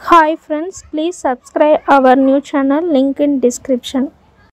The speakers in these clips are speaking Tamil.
Hi friends, please subscribe our new channel link in description.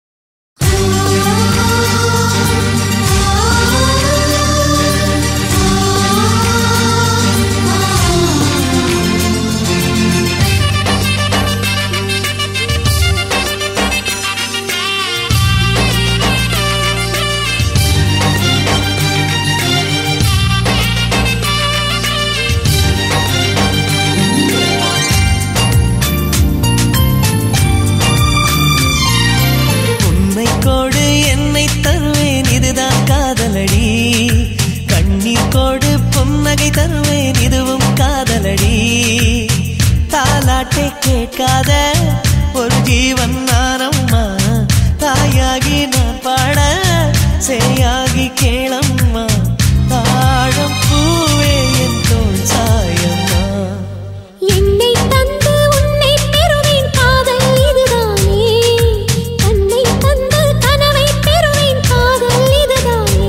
உன்னை கோடு என்னை தருவேன் இதுதான் காதலடி கண்ணீர் கோடு புன்னகை தருவேன் இதுவும் காதலடி தாலாட்டை கேட்காத ஒரு ஜீவன் நானம்மா தாயாகி நான் பாட சேயாகி கேளம்மா தாழம் பூவே என் தோல் சாயம்மா என்னை தந்து உன்னை பெறுவேன் காதல் இதுதானே தன்னை தந்து கனவை பெறுவேன் காதல் இதுதானே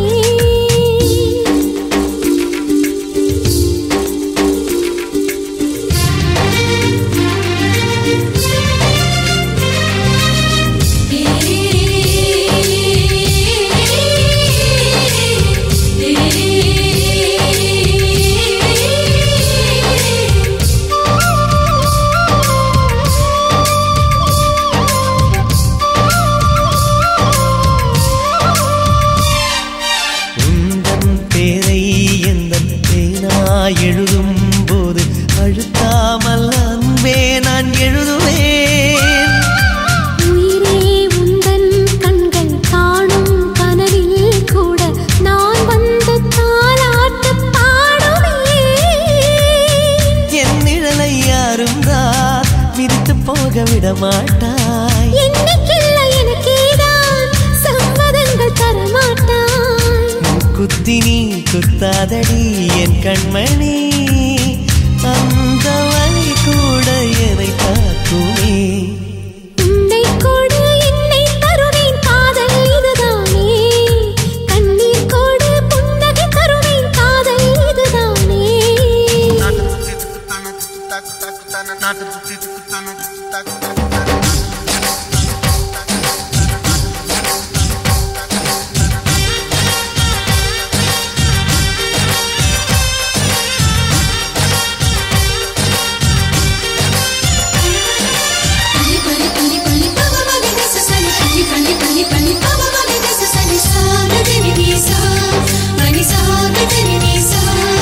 உந்தன் பேரை எந்த பேனா எழுதும் போது அழுத்தாமல் அன்பே நான் எழுதுவேன் உயிரே உந்தன் கண்கள் காணும் கனவில் கூட நான் வந்து தாலாட்டு பாடுவேன் என் நிழலை யாரும் தான் விரித்து போக விட மாட்டாய் என்னைக்கில்ல எனக்கேதான் சம்மதங்கள் தரமாட்டாய் குத்தி நீ குத்தாதடி என் கண்மணி அந்த வழி கூட என்னை தாக்குமே உன்னை கொடு என்னை தருவேன் காதல் இதுதானே கண்ணீர் கொடு புன்னகை தருவேன் காதல் இதுதானே பனி பனி பனி பனி பவ மகி தச சனி பனி பனி பனி பனி பவ மகி தச சனி சா கஜனி நீ சா மணி சா கஜனி நீ சா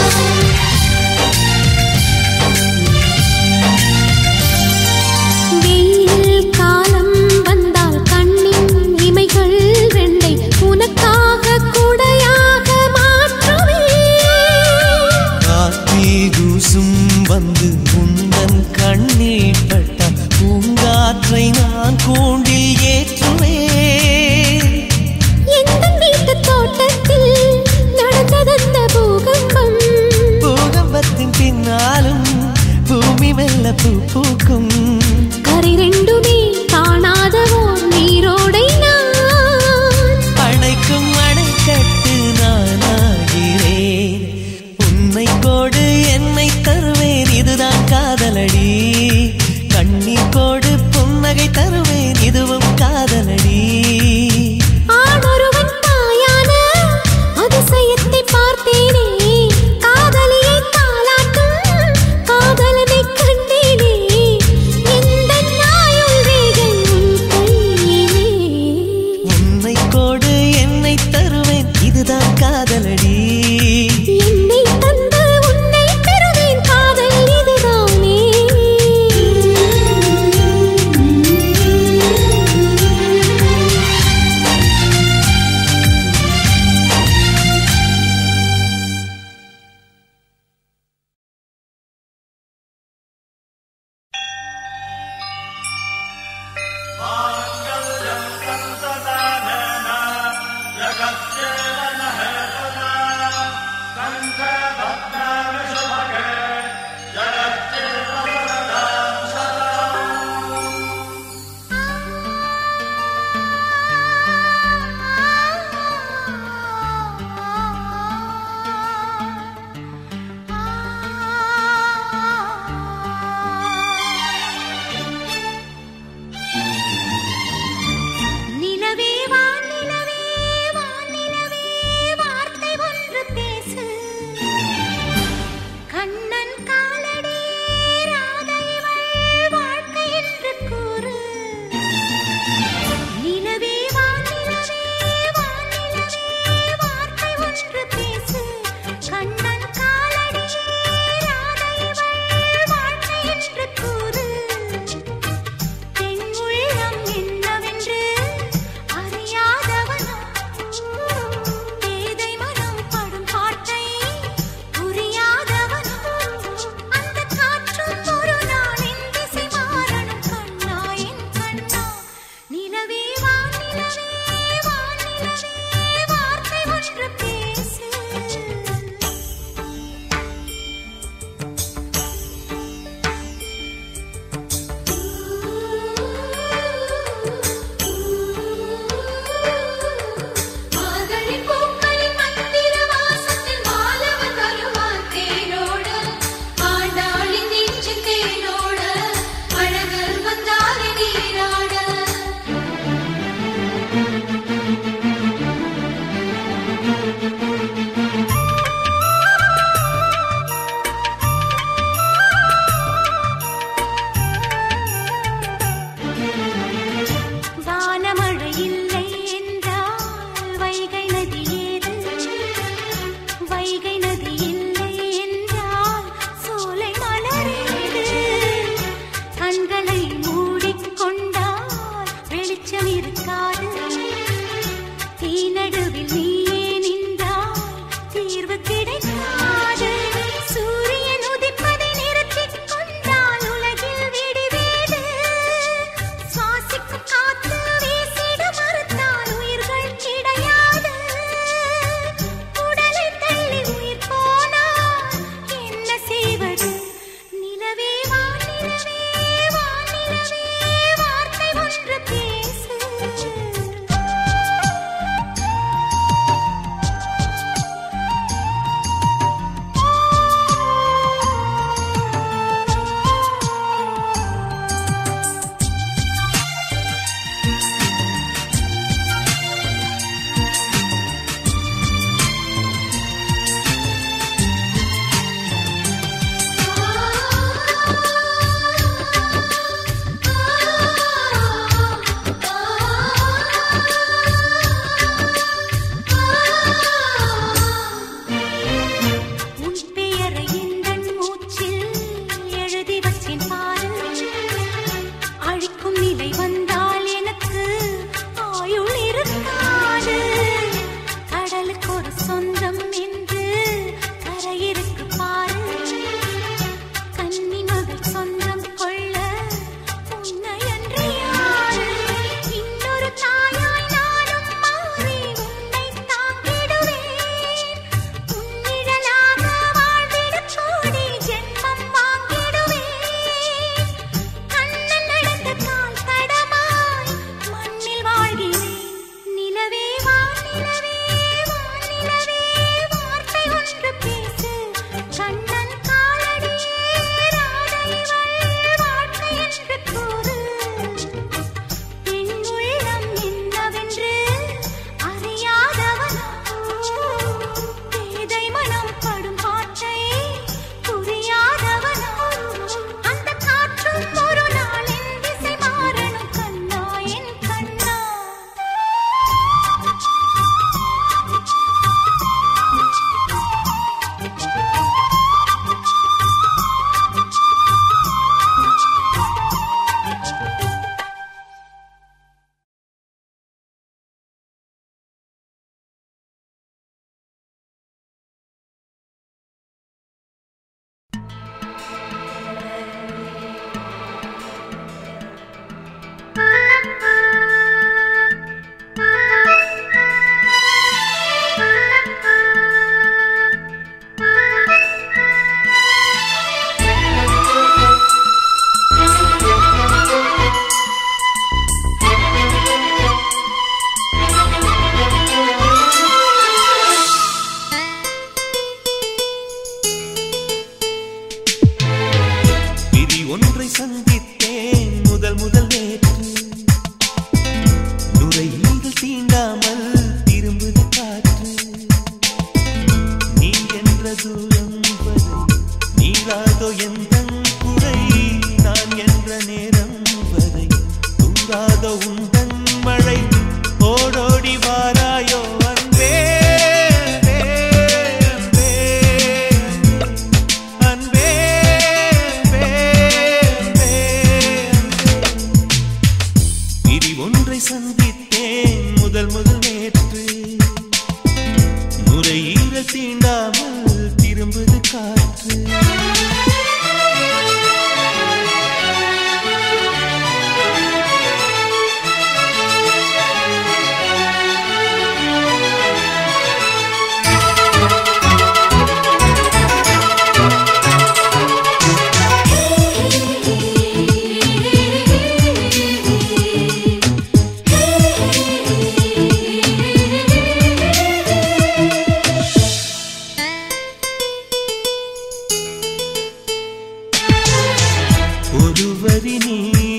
வெயில் காலம் வந்தால் கண்ணின் இமைகள் ரெண்டை உனக்காக குடையாக மாற்றுவேன் காத்தி தூசும் வந்து உந்தன் கண்ணில் பட்ட பூங்காற்றை நான் கூண்டில் ஏற்றுவேன் எந்த வீட்டு தோட்டத்தில் நடந்ததந்த பூகம்பம் பூகம்பத்தின் பின்னாலும் பூமி மெல்ல பூ பூக்கும் கரை ரெண்டுமே காணாதவோ நீரோடை நான் அணைக்கும் அணைக்கட்டு நானாகிறேன் உன்னை கோடு என்னை தருவேன் இதுதான் காதலடி கண்ணீர் கோடு புன்னகை தருவேன் இதுவும் காதலடி ஆணொருவன் தாயான அதிசயத்தை பார்த்தேனே காதலியை தாலாட்டும் காதலனை கண்டேனே சந்தித்தேன் முதல் முதல் நேற்று நுரையீரல் தீண்டாமல் திரும்புது காற்று நீ என்ற தூரம் வரை நீராதோ எந்த குறை நான் என்ற நேரம் வரை தூங்காதோ உந்தன் மழை ஓடோடி வாராயோ அன்பே அன்பே, அன்பே, அன்பே, அன்பே, அன்பே. விதி ஒன்றை சந்தித்தேன் முதல் முதல் நேற்று நுரையீரல் தீண்டாமல் திரும்புது காற்று ஒருவரி நீ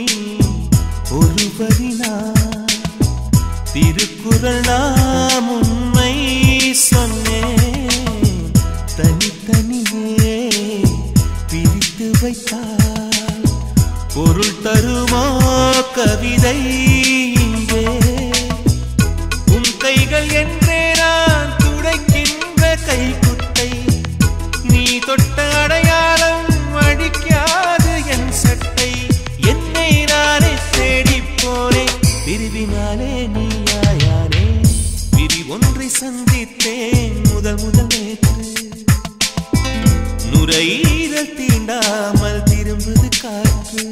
ஒருவரி நான் திருக்குறள் நாம் உண்மை சொன்னேன் தனித்தனியே பிரித்து வைத்தால் பொருள் தருமோ கவிதை இங்கே உன் கைகள் என்றே நான் துடைக்கின்ற கைக்குட்டை நீ தொட்ட அடையாளம் அடிக்காது என் சட்டை என்னை நானே தேடி போனேன் பிரிவினாலே நீயாயானே பிரி ஒன்றை சந்தித்தேன் முதல் முதல் நேற்று நுரையீரல் தீண்டாமல் திரும்புது காற்று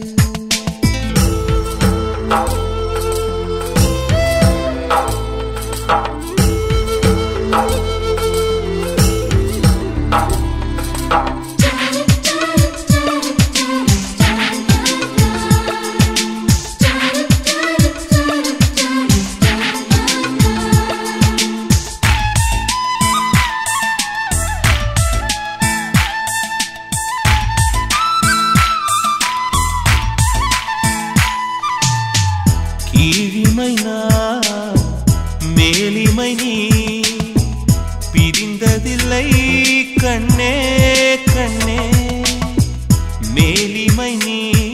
கீழிமை நான் மேலிமை நீ பிரிந்ததில்லை கண்ணே கண்ணே மேலிமை நீ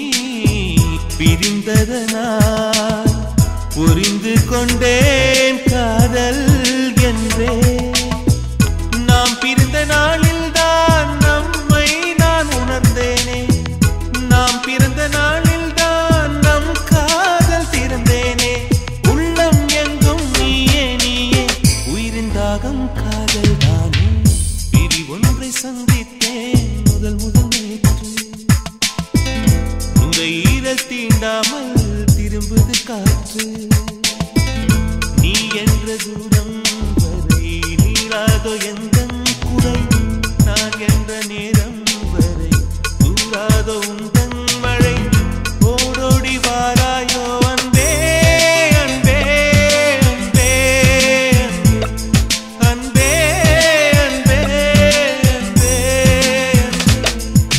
பிரிந்ததனால் புரிந்து கொண்டேன் காதல் என்றே நாம் பிரிந்த நாளில் தான் நம்மை நான் உணர்ந்தேனே நாம் பிறந்த நாளில் தான் நம் காதல் திறந்தேனே உள்ளம் எங்கும் நீயே நீயே உயிரின் தாகம் காதல் தானே பிரி ஒன்றை சந்தித்தேன் முதல் முதல் நேற்று நுரையீரல் தீண்டாமல் திரும்புது காற்று நீ என்ற தூரம் வரை நீளாதோ எந்த குறை நான் என்ற நேரம் வரை தூராதோ உந்தன் மழை ஓடோடி வாராயோ அன்பே அன்பே அன்பே அன்பே அன்பே அன்பே அன்பே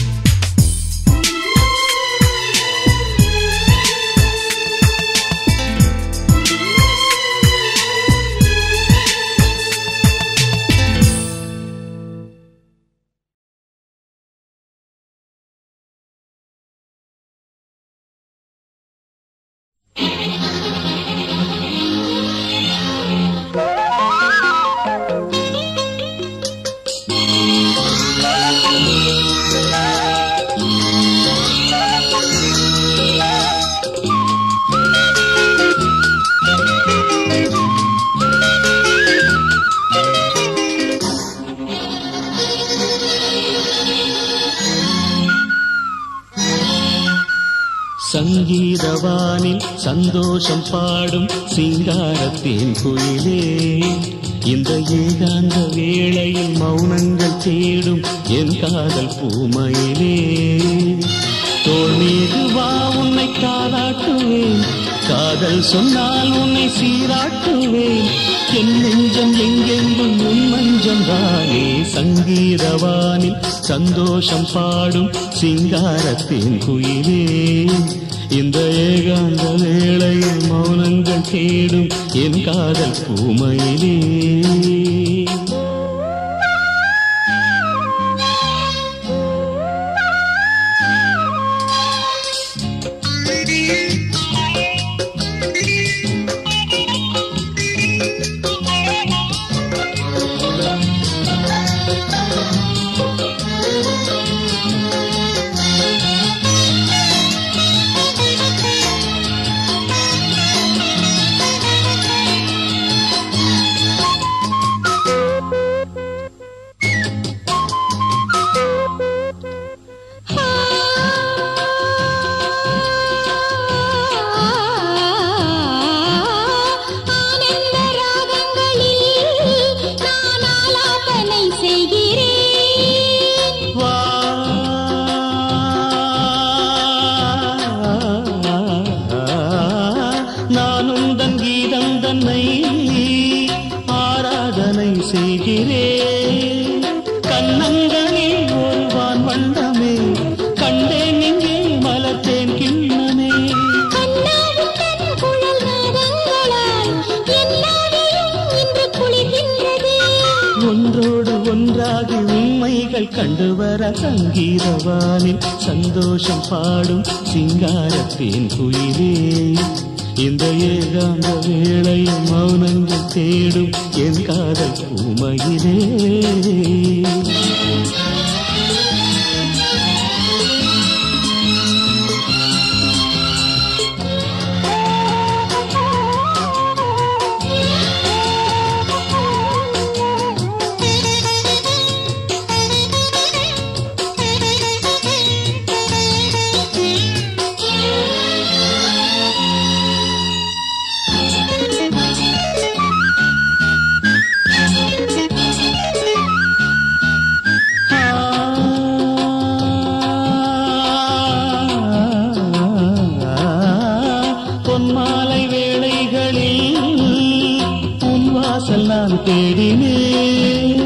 சங்கீதவானில் சந்தோஷம் பாடும் சிங்காரத்தேன் குயிலே இந்த ஏகாந்த வேளையில் மௌனங்கள் தேடும் என் காதல் பூமையிலே தோள் மீது வா உன்னை தாளாட்டுவேன் காதல் சொன்னால் உன்னை சீராட்டுவேன் என் நெஞ்சம் எங்கெங்கும் உன் மஞ்ச கொஞ்சம்தானே சங்கீதவானில் சந்தோஷம் பாடும் சிங்காரத்தின் குயிலே இந்த ஏகாந்த வேளையில் மௌனங்கள் தேடும் என் காதல் பூமையிலே ஆனந்த ராகங்களில் நான் ஆலாபனை செய்கிறேன் வா நான் உந்தன் கீதம் தன்னை ஆராதனை செய்கிறேன் கண்ணங்களில் ஒரு வான் வண்ணமே கண்டேன் இங்கே மலர்த்தேன் கிண்ணமே கண்ணாவுடன் குழல் நாதங்களால் எல்லாரையும் இன்று குளிர்கின்றது ஒன்றோடு ஒன்றாகி உண்மைகள் கண்டு வர சங்கீதவானில் சந்தோஷம் பாடும் சிங்காரத்தின் குயிலே இந்த ஏகாந்த வேளையில் மௌனங்கள் தேடும் என் காதல் பூமையிலே பொன்மாலை வேளைகளில் உன் வாசல் நான் தேடினேன்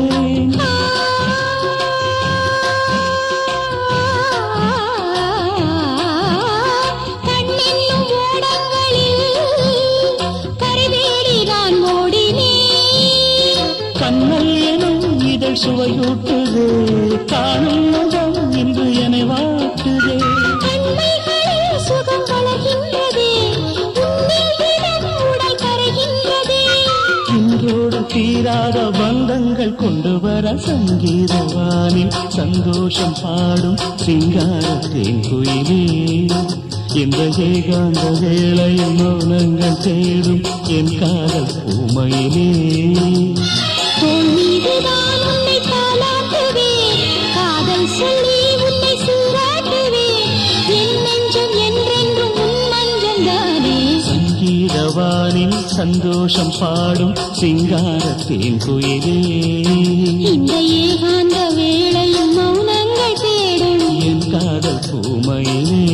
கண்ணென்னும் ஓடங்களில் கருவேடி நான் ஓடினேன் கண்ணல் எனும் இதழ் சுவையூட்டுதே காணும் முகம் இன்று என்னை வாட்டுதே கண்மைகளில் சுகம் வளர்கின்றதே உன்னில் தினம் உடல் கரைகின்றதே இன்றோடு தீராத பந்தங்கள் கொண்டு வர சங்கீதவானில் சந்தோஷம் பாடும் சிங்காரத்தேன் குயிலே இந்த ஏகாந்த வேளையில் மௌனங்கள் தேடும் என் காதல் பூமையிலே தோள் மீதுதான் உன்னை தாலாட்டுவேன் காதல் சொல்லி உன்னை சீராட்டுவேன் என் நெஞ்சம் என்றென்றும் உன் மஞ்சள் தானே சங்கீதவானில் சந்தோஷம் பாடும் சிங்காரத்தேன் குயிலே இந்த ஏகாந்த வேளையில் மௌனங்கள் தேடும் என் காதல் பூமையிலே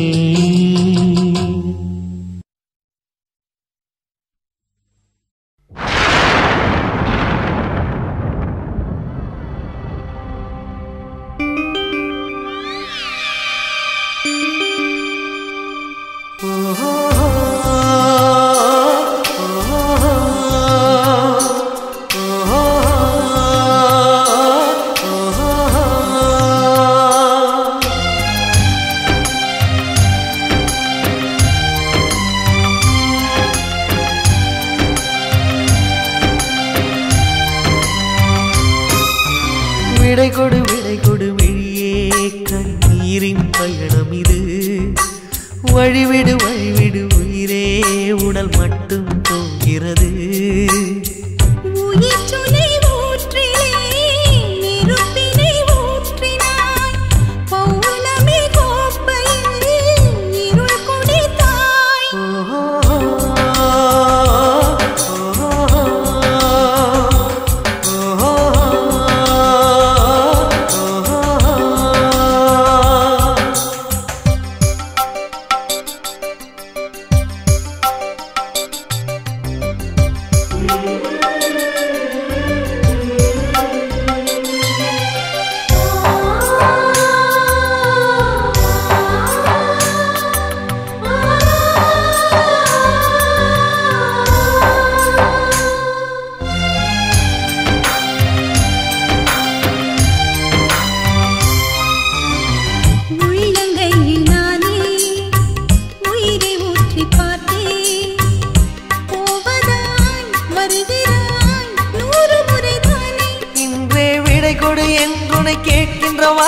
விடை கொடு விடை கொடு விழியே கண்ணீரின் பயணம் இது வழிவிடு வழிவிடு உயிரே உடல் மட்டும் போகிறது உயிர் சுனை ஊற்றிலே நெருப்பினை ஊற்றினாய் பௌர்ணமி கோப்பையில் இருள் குடித்தாய்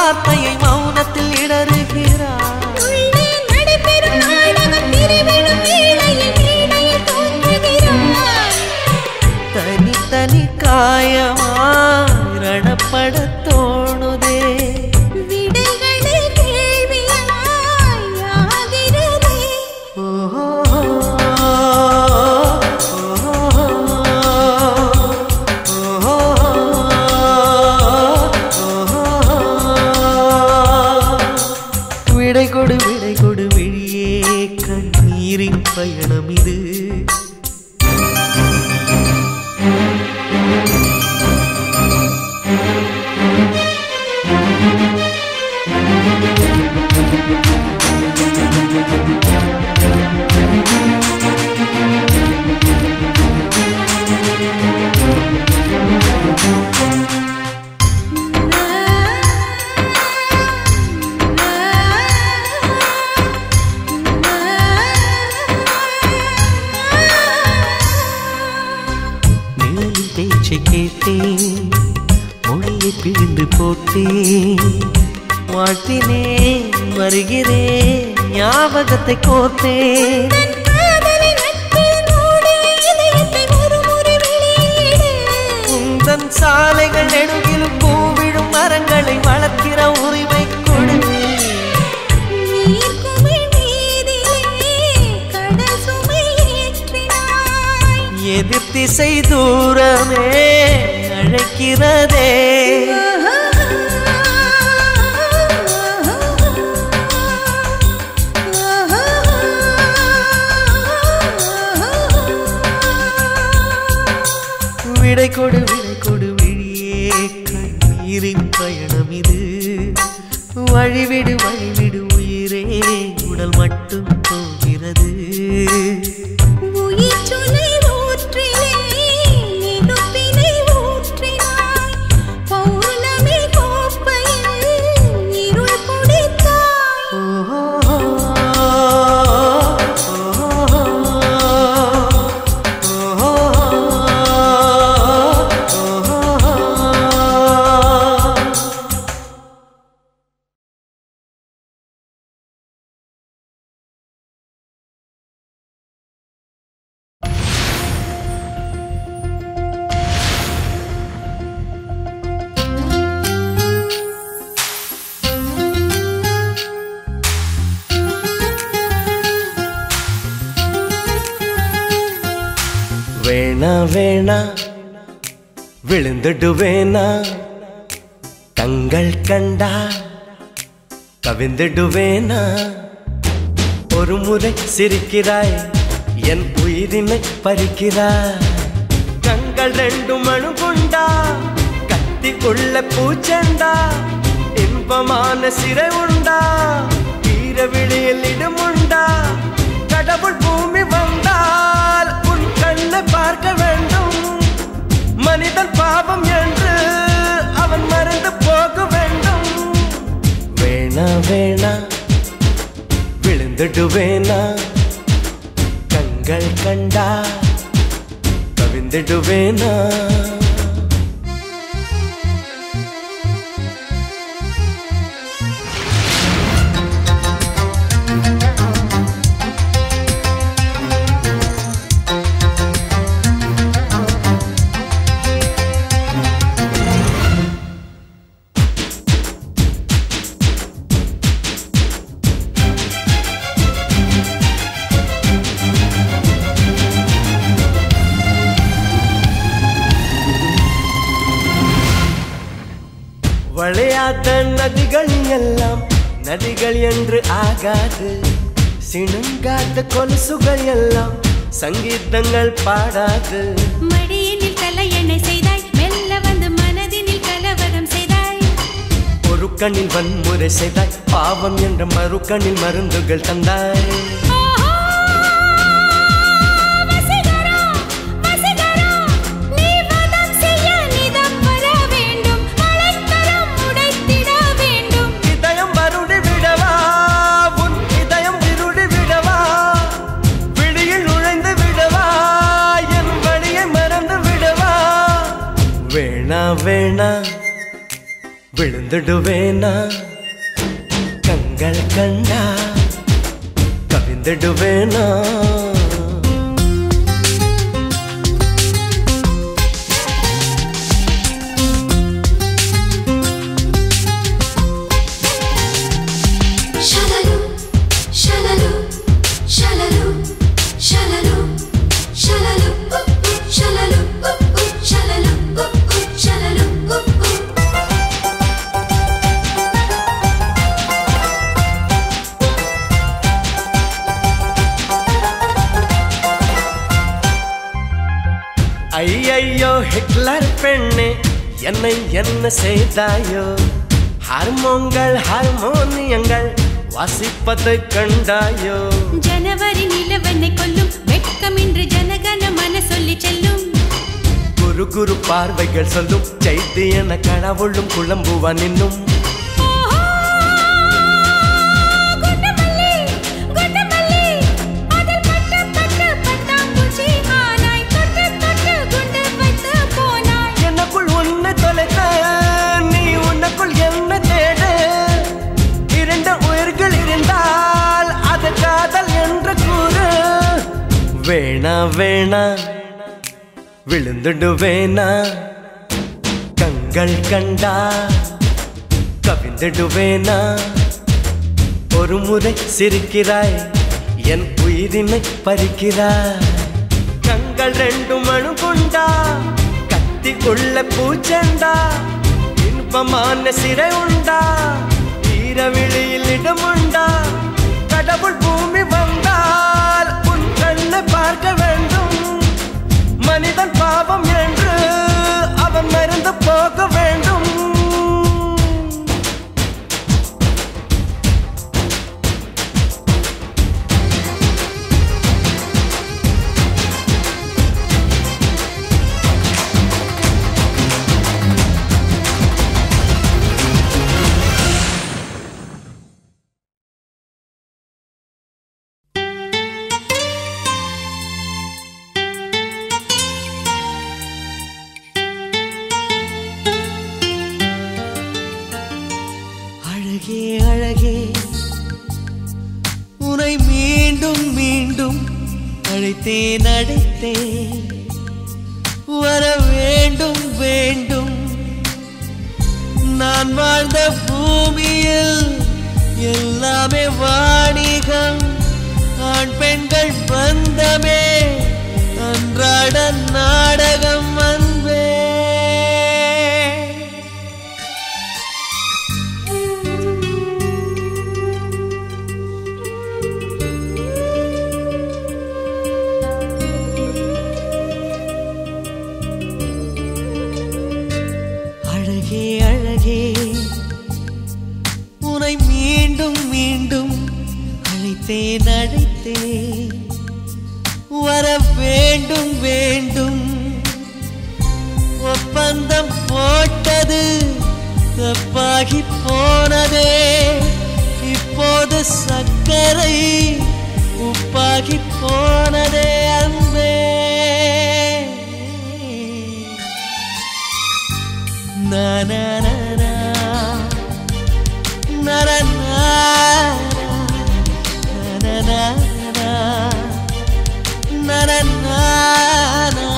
வார்த்தையை மௌனத்தில் இடறுகிறார் உள்ளே நடைபெறும் நாடகம் திருவிழும் வேளையில் மேடையில் தோன்றுகிறாய் தனி தனி காயமாய் ரணப்பட தோணுதே விடைகளே கேள்வியாய் ஆகிறதே ஓஹோ, ஓஹோ, விடை கொடு விடை கொடு விழியே கண்ணீரின் பயணம் இது நிழலின் பேச்சை கேட்டேன் மொழியை பிழிந்து போட்டேன் வாழ்த்தினேன் வருகிறேன் ஞாபகத்தை கோர்த்தேன் தன் காதலை நட்பில் மூடி இதயத்தை ஒரு முறை வெளியிடு உந்தன் சாலைகள் நெடுகிலும் பூவிடும் மரங்களை வளர்க்கிற உரிமை கொடு நீர்க்குமிழ் மீதிலே கடல் சுமை ஏற்றினாய் எதிர் திசை தூரமே அழைக்கிறதே விடை கொடு விடை கொடு விழியே கண்ணீரின் பயணம் இது வழிவிடு வழிவிடு உயிரே உடல் மட்டும் போகிறது உயிர் சுனை ஊற்றிலே நெருப்பினை ஊற்றினாய் பௌர்ணமி கோப்பையில் இருள் குடித்தாய் ஓஹோ, ஓஹோ, ஓஹோ. வேணா வேணா விழுந்துடுவேனா கண்கள் கண்டா கவிந்துடுவேனா ஒரு முறை சிரிக்கிறாய் என் உயிரினை பறிக்கிறாய் கண்கள் ரெண்டு மணு கொண்டா கத்திக்குள்ள பூச்செண்டா இன்பமான சிறை உண்டா வீர விழியில் இடமுண்டா கடவுள் பூமி வந்தால் உன் கண்ணை பார்க்க வேண்டும் மனிதன் பாவம் என்று அவன் மறந்து போக வேண்டும் வேணா வேணா விழுந்துடுவேனா கண்கள் கண்டா கவிந்துடுவேனா வளையாத நதிகள் எல்லாம் நதிகள் என்று ஆகாது சிணுங்காத கொலுசுகள் எல்லாம் சங்கீதங்கள் பாடாது மடியினில் தலையணை செய்தாய் மெல்ல வந்து மனதினில் கலவரம் செய்தாய் ஒரு கண்ணில் வன்முறை செய்தாய் பாவம் என்ற மறுக்கண்ணில் மருந்துகள் தந்தாய் ஆஹா! வசீகரா, வசீகரா, நீ வதம் செய்ய நிதம் வர வேண்டும் மலைக்கரம் உடைத்திட வேண்டும் இதயம் வருடி விடவா உன் இதயம் விருடி விடவா விழியில் நுழைந்து விடவா என் வழியை மறந்து விடவா வேணா வேணா விழுந்துடுவேனா கண்கள் கண்டா கவிந்துடுவேனா Shalalu, shalalu, shalalu, shalalu, shalalu, ooh, ooh, shalalu, ooh, ooh, shalalu, ooh, ooh, shalalu, ooh, ooh. ஐயையோ ஹிட்லர் பெண்ணே என்னை என்ன செய்தாயோ ஹார்மோன்கள் ஹார்மோனியங்கள் வாசிப்பதை கண்டாயோ ஜனவரி நிலவனை கொல்லும் வெட்கமின்றி ஜனகன மன சொல்லி செல்லும் குரு குரு பார்வைகள் சொல்லும் செய்தி என கடவுளும் குழம்புவான் இன்னும் ஓஹோ, குண்டுமல்லி, குண்டுமல்லி, அதில் பட்டு, பட்டு, பட்டாம்பூச்சி ஆனாய். தொட்டு, தொட்டு, குண்டு வைத்து போனாய். எனக்குள் உன்னை தொலைத்த நீ உனக்குள் என்ன தேட இரண்டு உயிர்கள் இருந்தால் அது காதல் என்று கூறு வேணா வேணா விழுந்துடுவேனா கண்கள் கண்டா கவிந்துடுவேனா ஒரு முறை சிரிக்கிறாய் என் உயிரினை பறிக்கிறாய் கண்கள் ரெண்டு மணு கொண்டா கத்திக்குள்ள பூச்செண்டா இன்பமான சிறை உண்டா ஈரவிழியில் இடமுண்டா கடவுள் பூமி வந்தால் உன் கண்ணை பார்க்க வேண்டும் மனிதன் பாவம் என்று அவன் மறந்து போக வேண்டும் அழகே அழகே உனை மீண்டும் மீண்டும் அழைத்தேன் அழைத்தேன் வர வேண்டும் வேண்டும் நான் வாழ்ந்த பூமியில் எல்லாமே வாணிகம் ஆண் பெண்கள் பந்தமே அன்றாட நாடகம் அன்பே அழகே அழகே உனை மீண்டும் மீண்டும் அழைத்தேன் அழைத்தேன் வர வேண்டும் வேண்டும் ஒப்பந்தம் போட்டது தப்பாகி போனதே இப்போது சர்க்கரை உப்பாகி போனதே அன்பே na na na na na na na na na na na na na na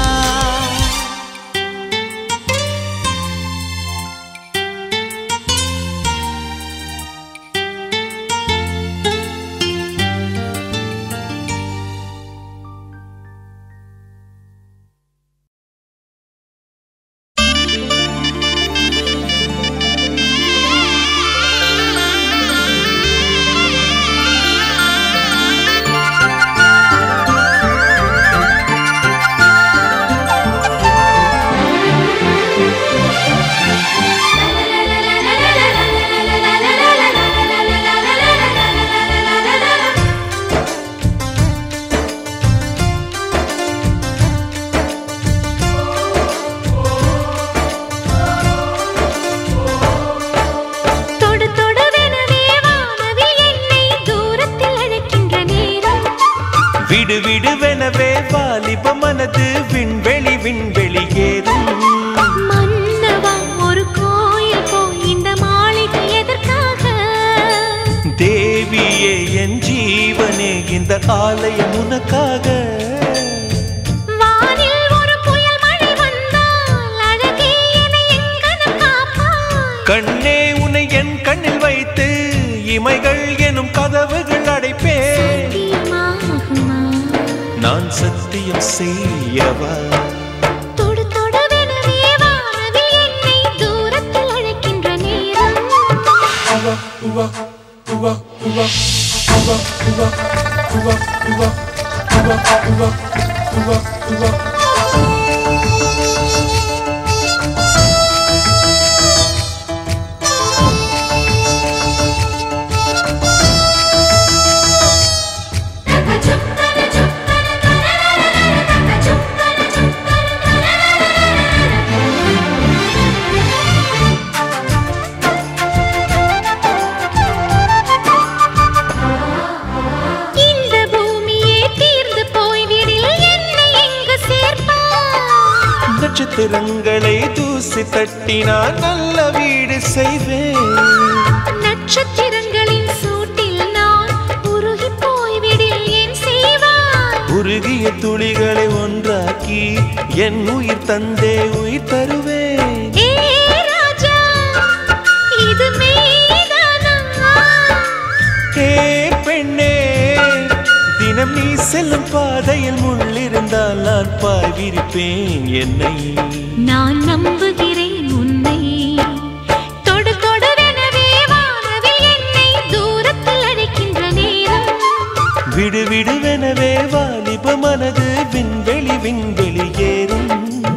தொடு தொடுவெனவே வானவில் என்னை தூரத்தில் அழைக்கின்ற நேரம் விடு விடுவெனவே வாலிப மனது விண்வெளி விண்வெளி ஏறும் மன்னவா ஒரு கோயில் போய் என் ஜீவனே இந்த ஆலயம் உனக்காக வானில் ஒரு புயல் மழை வந்தால் அழகே என்னை எங்கனம் காப்பாய் கண்ணே உன்னை என் கண்ணில் வைத்து இமைகள் எனும் கதவுகள் அடைப்பேன் தீமாகுமா நான் சத்தியம் செய்யவா தொடு தொடுவெனவே வானவில் என்னை தூரத்தில் அழைக்கின்ற நேரம் இந்த பூமியே தீர்ந்து போய்விடில் என்னை எங்கு சேர்ப்பாய் நட்சத்திரங்களை தூசி தட்டினால் நல்ல வீடு செய்வேன் நட்சத்திரங்களின் சூட்டில் நான் உருகி போய்விடில் என் செய்வாய் உருகிய துளிகளை ஒன்றாக்கி என் உயிர் தந்தே உயிர் தருவேன் ஏ ராஜா இது மெய்தானா ஏ பெண்ணே தினம் நீ செல்லும் பாதையில் முள்ளிருந்தால் நான் பாய் விரிப்பேன் என்னை நான் நம்புகிறேன் உன்னை தொடு தொடுவெனவே வானவில் என்னை தூரத்தில் அழைக்கின்ற நேரம் விடு விடுவெனவே வாலிப மனது விண்வெளி விண்வெளி ஏறும்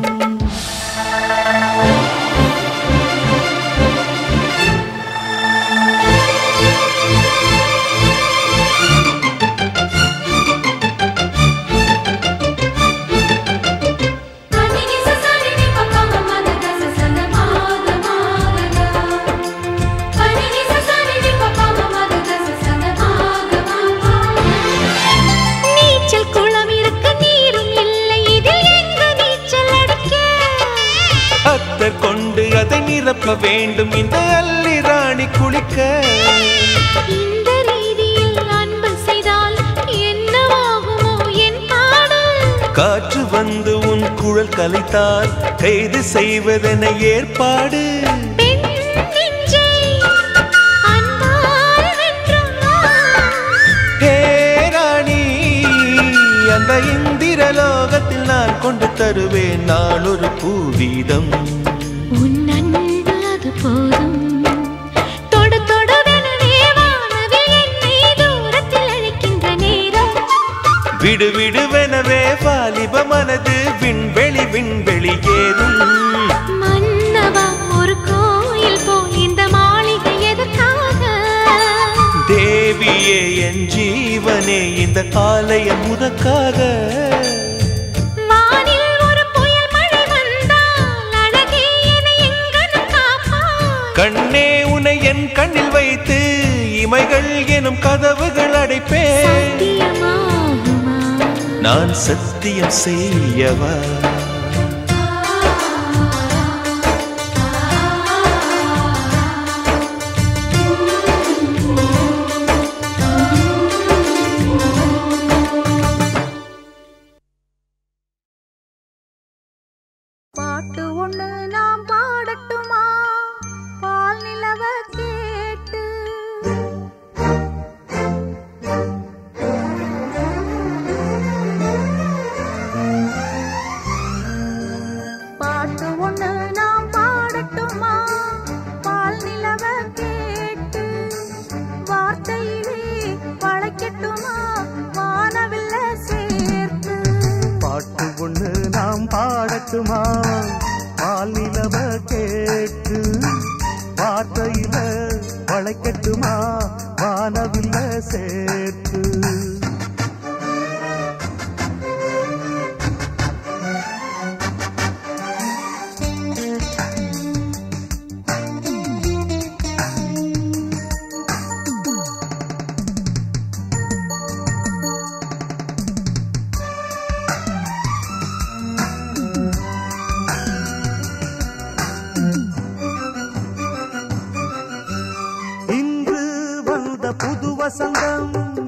நீச்சல் குளம் இருக்க நீரும் இல்லை இதில் எங்கு நீச்சல் அடிக்க அத்தர் கொண்டு அதை நிரப்ப வேண்டும் இந்த அல்லி ராணி குளிக்க இந்த ரீதியில் அன்பு செய்தால் என்னவாகுமோ என் பாடல் காற்று வந்து உன் குழல் கலைத்தால் கைது செய்வதென ஏற்பாடு பெண் நெஞ்சை அன்பால் வென்றாய். ஹே ராணி அந்த இந்திர லோகத்தில் நான் கொண்டு தருவேன் நான் ஒரு பூவீதம் உன் அன்பு அது போதும் தொடு தொடுவெனவே வானவில் என்னை தூரத்தில் அழைக்கின்ற நேரம் விடு விடுவெனவே வாலிப மனது விண்வெளி விண்வெளி ஏறும் மன்னவா ஒரு கோயில் போல் இந்த மாளிகை எதற்காக தேவியே என் ஜீவனே இந்த ஆலயம் உனக்காக வானில் ஒரு புயல் மழை வந்தால் அழகே என்னை எங்கனம் காப்பாய் கண்ணே உன்னை என் கண்ணில் வைத்து இமைகள் எனும் கதவுகள் அடைப்பேன் சத்தியமாகுமா நான் சத்தியம் செய்யவா பாட்டு ஒண்ணு நாம் பாடட்டுமா பால் நிலவ கேட்டு பாட்டு ஒண்ணு நாம் பாடட்டுமா பால் நிலவ கேட்டு வார்த்தையிலே வளைக்கட்டுமா வானவில்ல சேர்த்து பாட்டு ஒண்ணு நாம் பாடட்டுமா பால் நிலவ கேட்டு வார்த்தையில வளைக்கட்டுமா வானவில்ல சேர்த்து இன்று வந்த புது வசந்தம்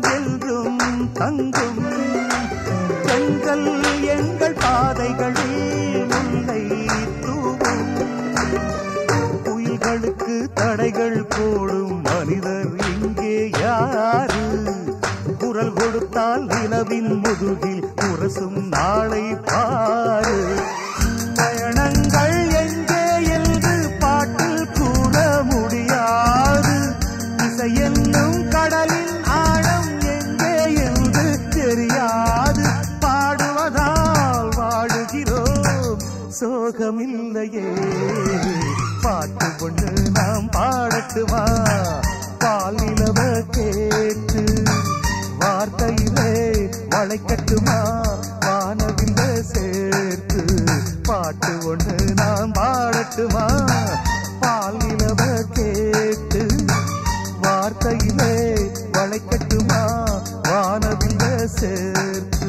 தங்கும் பெண்கள் எங்கள் பாதைகளில் முல்லை தூவும் புயல்களுக்கு தடைகள் போடும் மனிதர் இங்கே யாரு குரல் கொடுத்தால் நிலவின் முதுகில் உரசும் நாளை பாரு பயணங்கள் எங்கே என்று பாட்டில் கூற முடியாது இசை என்னும் கடலின் ஆழம் எங்கே என்று தெரியாது பாடுவதால் வாழுகிறோம் சோகமில்லையே பாட்டு கொண்டு நாம் பாடட்டுமா பாலிலவ கேட்டு வார்த்தையிலே வளைக்கட்டுமா வானவில்ல சேர்த்து பாட்டு ஒன்று நாம் பாடட்டுமா பாலிலவ கேட்டு வார்த்தையிலே வளைக்கட்டுமா வானவில்ல சேர்த்து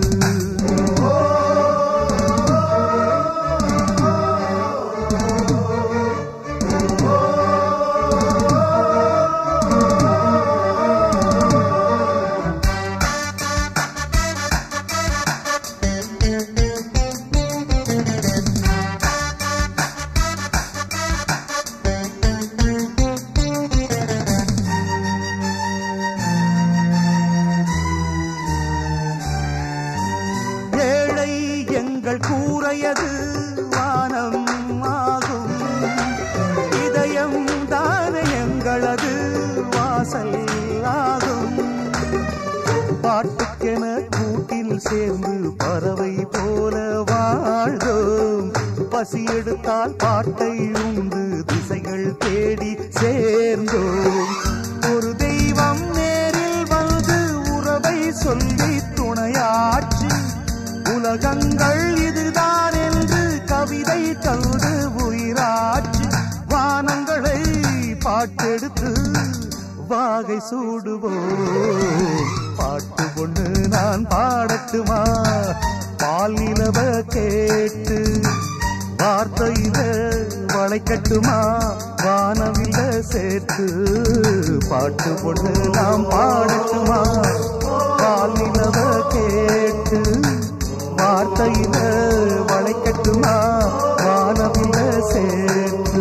ஏழை எங்கள் கூரையது வானம் ஆகும் இதயம் தானே எங்களது வாசல் ஆகும் பாட்டுக்கென கூட்டில் சேர்ந்து பறவை போல வாழ்ந்தோம் பசி எடுத்தால் பாட்டை உண்டு திசைகள் தேடி சேர்ந்தோம் ஒரு தெய்வம் நேரில் வந்து உறவை சொல்லி துணையாற்றி உலகங்கள் இதுதான் என்று கவிதை தந்து உயிராற்றி வானங்களை பாட்டெடுத்து வாகை சூடுவோம் பாட்டு கொண்டு நான் பாடட்டுமா பால் நிலவ கேட்டு வார்த்தையில வளைக்கட்டுமா வானவில்ல சேர்த்து பாட்டு கொண்டு நாம் பாடட்டுமா பால் நிலவ கேட்டு வார்த்தையில வளைக்கட்டுமா வானவில்ல சேர்த்து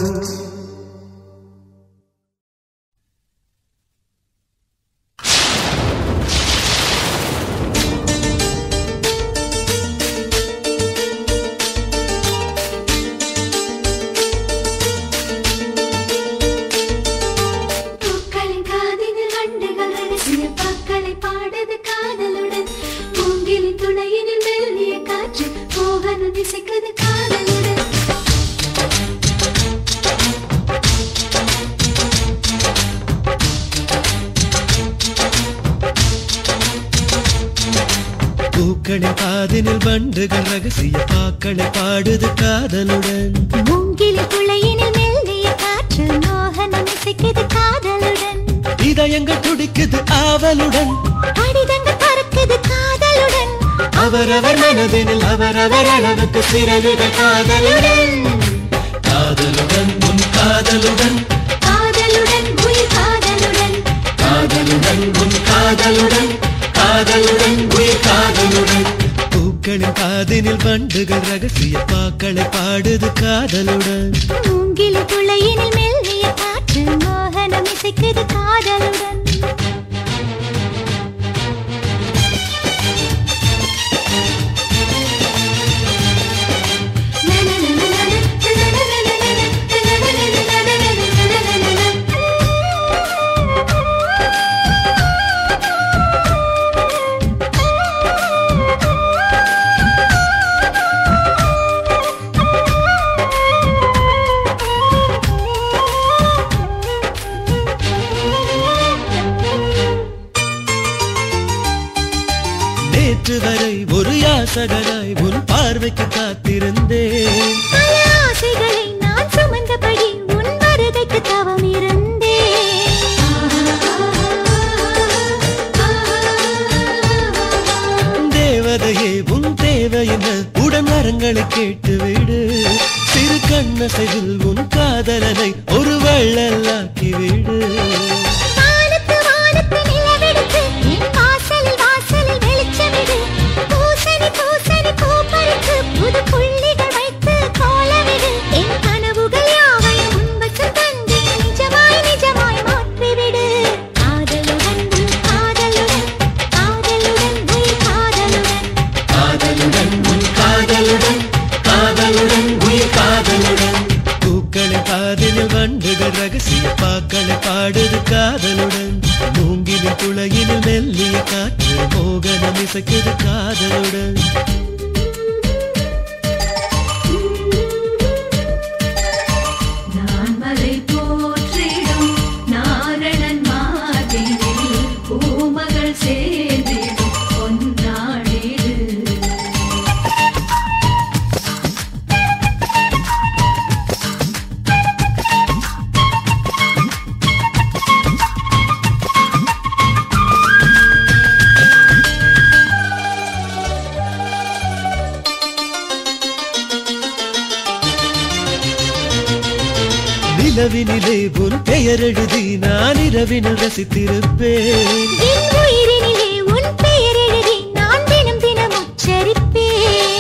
பூக்களின் காதினில் வண்டுகள் ரகசிய பாக்களை பாடுது காதலுடன் மூங்கிலின் துணையினில் மெல்லிய காற்று மோகனம் இசைக்குது காதலுடன் பூக்களின் காதினில் வண்டுகள் ரகசிய பாக்களை பாடுது காதலுடன் மூங்கிலின் துளையினில் மெல்லிய காற்று மோகனம் இசைக்குது காதலுடன் இதயங்கள் துடிக்குது ஆவலுடன் அடிதங்கள் பறக்குது காதலுடன் அவரவர் மனதினில் அவரவர் அளவுக்கு சிறகுகள் காதலுடன் காதலுடன் உன் காதலுடன் காதலுடன் உயிர் காதலுடன் காதலுடன் உன் காதலுடன் காதலுடன் உயிர் காதலுடன் பூக்களின் காதினில் வண்டுகள் ரகசிய பாக்களை பாடுது காதலுடன் மூங்கிலின் துளையினில் மெல்லிய காற்று மோகனம் இசைக்குது காதலுடன் நேற்று வரை ஒரு யாசகனாய் உன் பார்வைக்கு காத்திருந்தேன் பல ஆசைகளை நான் சுமந்தபடி உன் வருகைக்கு தவம் இருந்தேன் தேவதையே உன் தேவை என்ன உடன் வரங்களை கேட்டுவிடு சிறு கண்ணசைவில் உன் காதலனை ஒரு வள்ளலாக்கி விடு வானத்து வானத்து நிலவெடுத்து என் வாசலில் வாசல் துளையினில் மெல்லிய காற்று மோகனம் இசைக்குது காதலுடன் நான் மலை போற்றிடும் நாரணன் மாதிரில் பூமகள் சேர்ந்திடும் பொன்னாடிடு நிலவினிலே உன் பெயர் எழுதி நான் இரவினில் ரசித்திருப்பேன் என் உயிரினிலே உன் பெயர் எழுதி நான் தினம் தினம் உச்சரிப்பேன்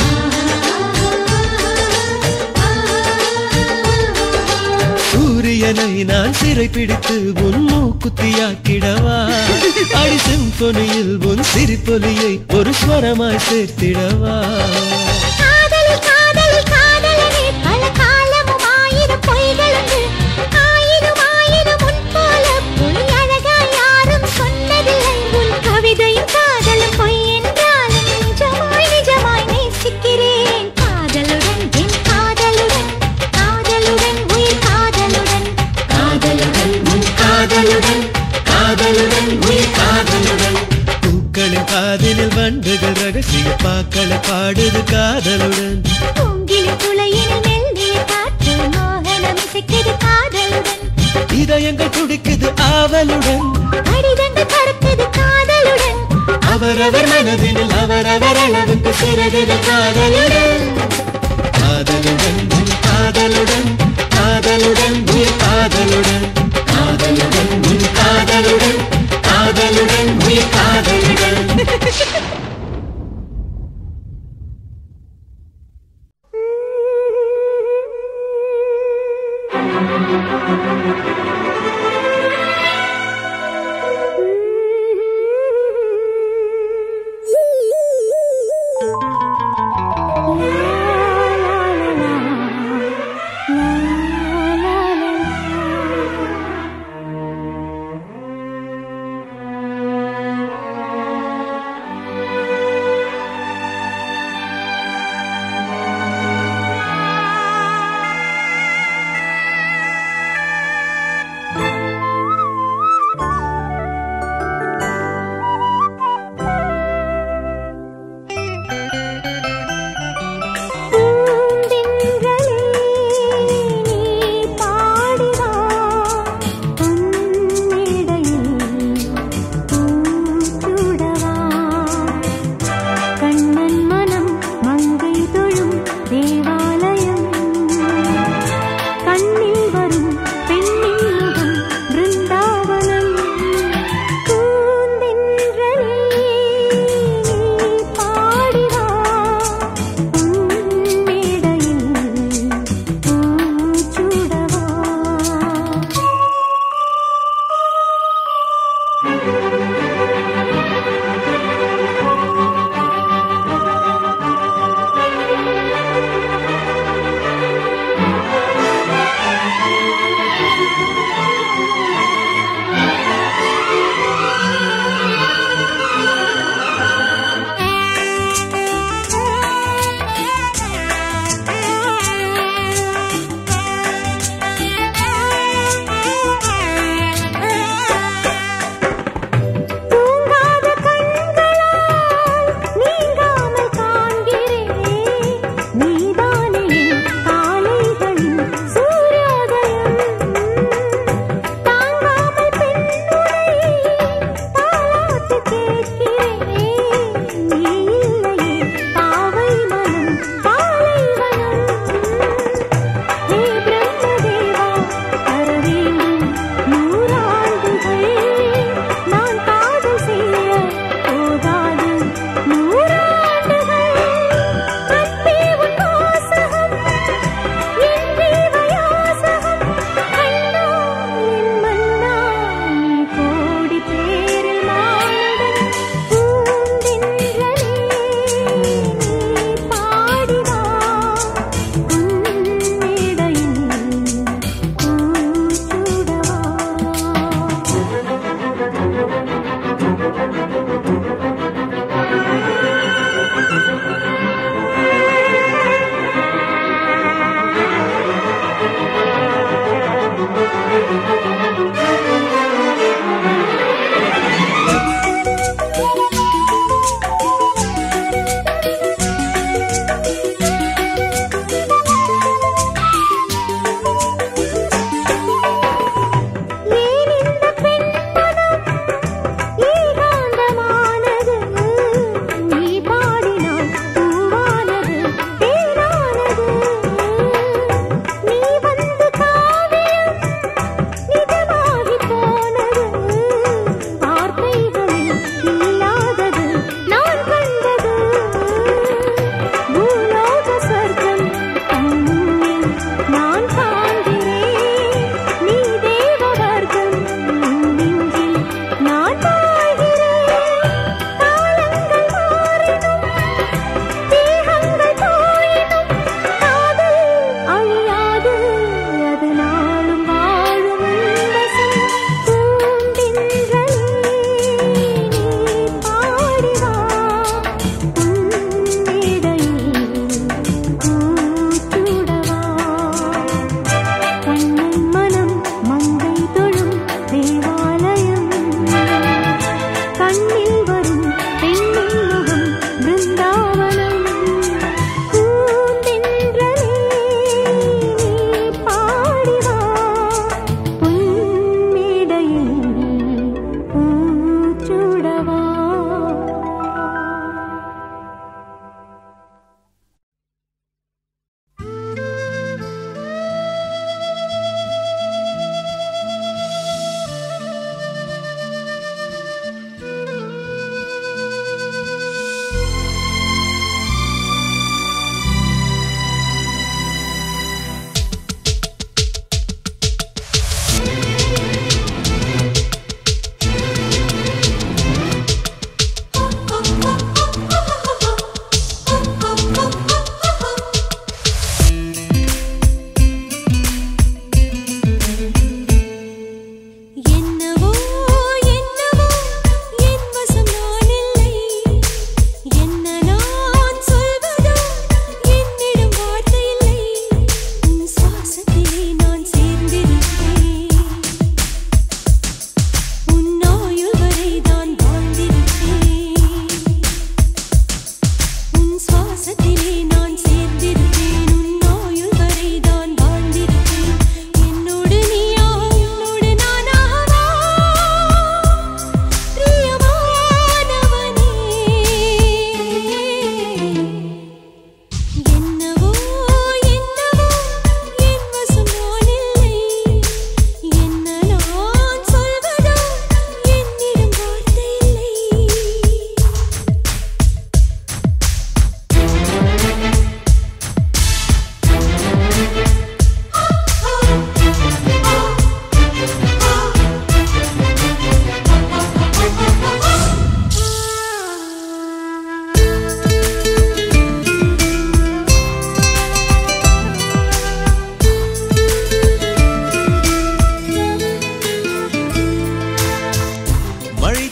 சூரியனை நான் சிறை பிடித்து உன் மூக்குத்தியாக்கிடவா அடி சிம்பொனியில் உன் சிரிப்பொலியை ஒரு ஸ்வரமாய் சேர்த்திடவா காதலில் காதலில் காதலனே பல காலமும் ஆயிரம் பொய்களுண்டு ஆயிரம் ஆயிரம் உன் போல பொய் அழகாய் யாரும் சொன்னதில்லை உன் கவிதையும் காதலும் பொய் என்றாலும் நிஜமாய் நிஜமாய் நேசிக்கிறேன் காதலுடன் என் காதலுடன் காதலுடன் உயிர் காதலுடன் காதலுடன் உன் காதலுடன் காதலுடன் உயிர் காதலுடன் பூக்களின் காதினில் வண்டுகள் ரகசிய பாக்களை பாடுது காதலுடன் பூங்கிலி துளையினில் மெல்லிய காற்று மோகனம் இசைக்குது காதலுடன் இதயங்கள் துடிக்குது ஆவலுடன் கடிதங்கள் பறக்குது காதலுடன் அவரவர் மனதினில் அவரவர் அளவுக்கு சிறகுது காதலுடன் காதலுடன் உன் காதலுடன் காதலுடன் உயிர் காதலுடன் காதலுடன் உன் காதலுடன் காதலுடன் உயிர் காதலுடன் பூந்தென்றலே நீ பாடிவா பொன்னிடையில் பூச்சுடவா கண்ணன் மனம் மங்கை தொழும் தேவாலயம் கண்ணில் வரும் பெண்ணின் முகம் பிருந்தாவனம் பூந்தென்றலே நீ பாடிவா பொன்னிடையில் பூச்சுடவா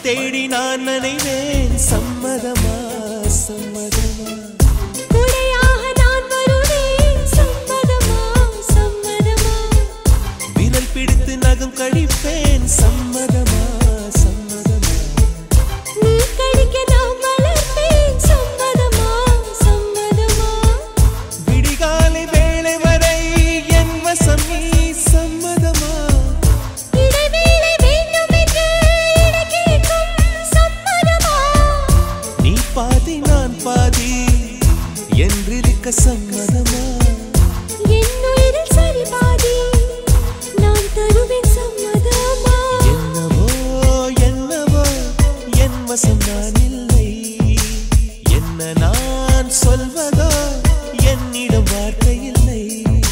தேடி நான் நினைவேன் சம்மதமா சம்மதமா குடையாக நான் வருவேன் சம்மதமா சம்மதமா விரல் பிடித்து நகம் கடிப்பேன் சம்மதமா சம்மதமா நீ கடிக்க நான் வளர்ப்பேன் சம்மதமா சம்மதமா விடிகாலை வேளை வரை என் வசம் நீ சம்மதமா இடைவேளை வேண்டும் என்று இட கேட்கும் சம்மதமா நீ பாதி நான் பாதி என்றிருக்க சம்மதமா என் உயிரில் சரி பாதி நான் தருவேன் சம்மதமா என்னவோ என்னவோ என் வசம் நான் இல்லை என்ன நான் சொல்வதோ என்னிடம் வார்த்தை இல்லை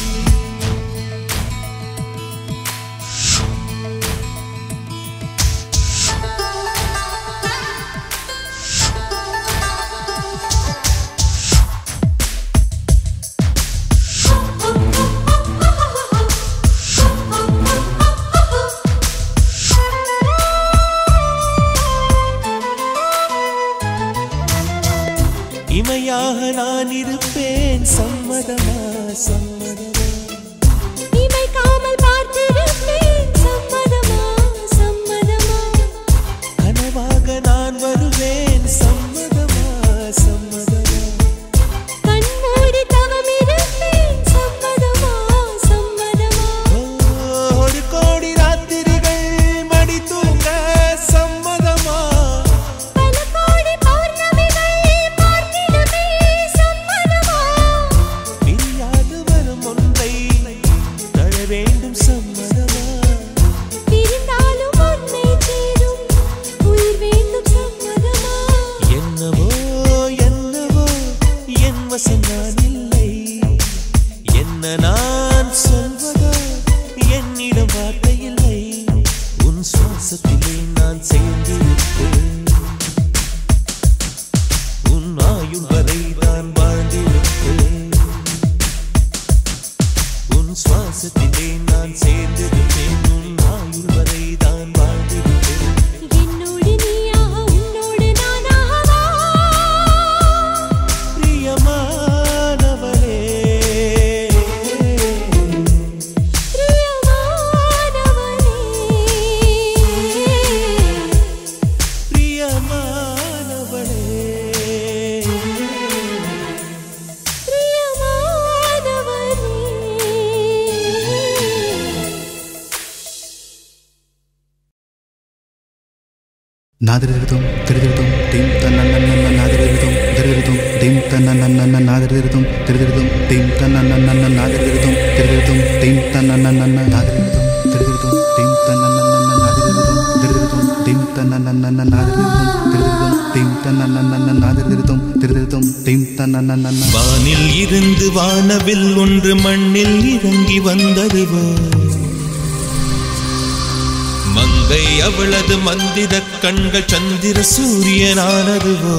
இமையாக நான் இருப்பேன் சம்மதமா சம்மதமா இமைக்காமல் பார்த்திருப்பேன் சம்மதமா சம்மதமா கனவாக நான் வருவேன் சம்மதமா சம்மதமா கண்மூடி தவம் இருப்பேன் சம்மதமா சம்மதமா ஒரு கோடி ராத்திரிகள் மடி தூங்க சம்மதமா பல கோடி பௌர்ணமிகள் பார்த்திடுவே சம்மதமா பிரியாது வரும் ஒன்றை தர வேண்டும் சம்மதமா பிரிந்தாலும் உன்னை சேரும் உயிர் வேண்டும் சம்மதமா என்னவோ என்னவோ என் வசம் நான் இல்லை என்ன நான் சொல்வதோ என்னிடம் வார்த்தை இல்லை உன் சுவாசத்திலே நான் சேர்ந்திருப்பேன் உன் ஆயுள் வரை நான் வாழ்ந்திருப்பேன் உன் சுவாசத்திலே நான் சேர்ந்திருப்பேன் உன் ஆயுள் வரை தான் வாழ்ந்திருப்பேன் என்னோடு நீயாக உன்னோடு நானாகவா பிரியமானவளே பிரியமானவனே பிரியமானவளே பிரியமானவனே నాదిరిదిరుతం తిరిదిరుతం టీం తన్నన్న నాదిరిదిరుతం తిరిదిరుతం టీం తన్నన్న నాదిరిదిరుతం తిరిదిరుతం టీం తన్నన్న నాదిరిదిరుతం తిరిదిరుతం టీం తన్నన్న నాదిరిదిరుతం తిరిదిరుతం టీం తన్నన్న నాదిరిదిరుతం తిరిదిరుతం టీం తన్నన్న నాదిరిదిరుతం తిరిదిరుతం టీం తన్నన్న నాదిరిదిరుతం తిరిదిరుతం టీం తన్నన్న வானில் இருந்து வானவில் ஒன்று மண்ணில் இறங்கி வந்ததுவோ மங்கை அவளது மந்திர கண்கள் சந்திர சூரியனானதுவோ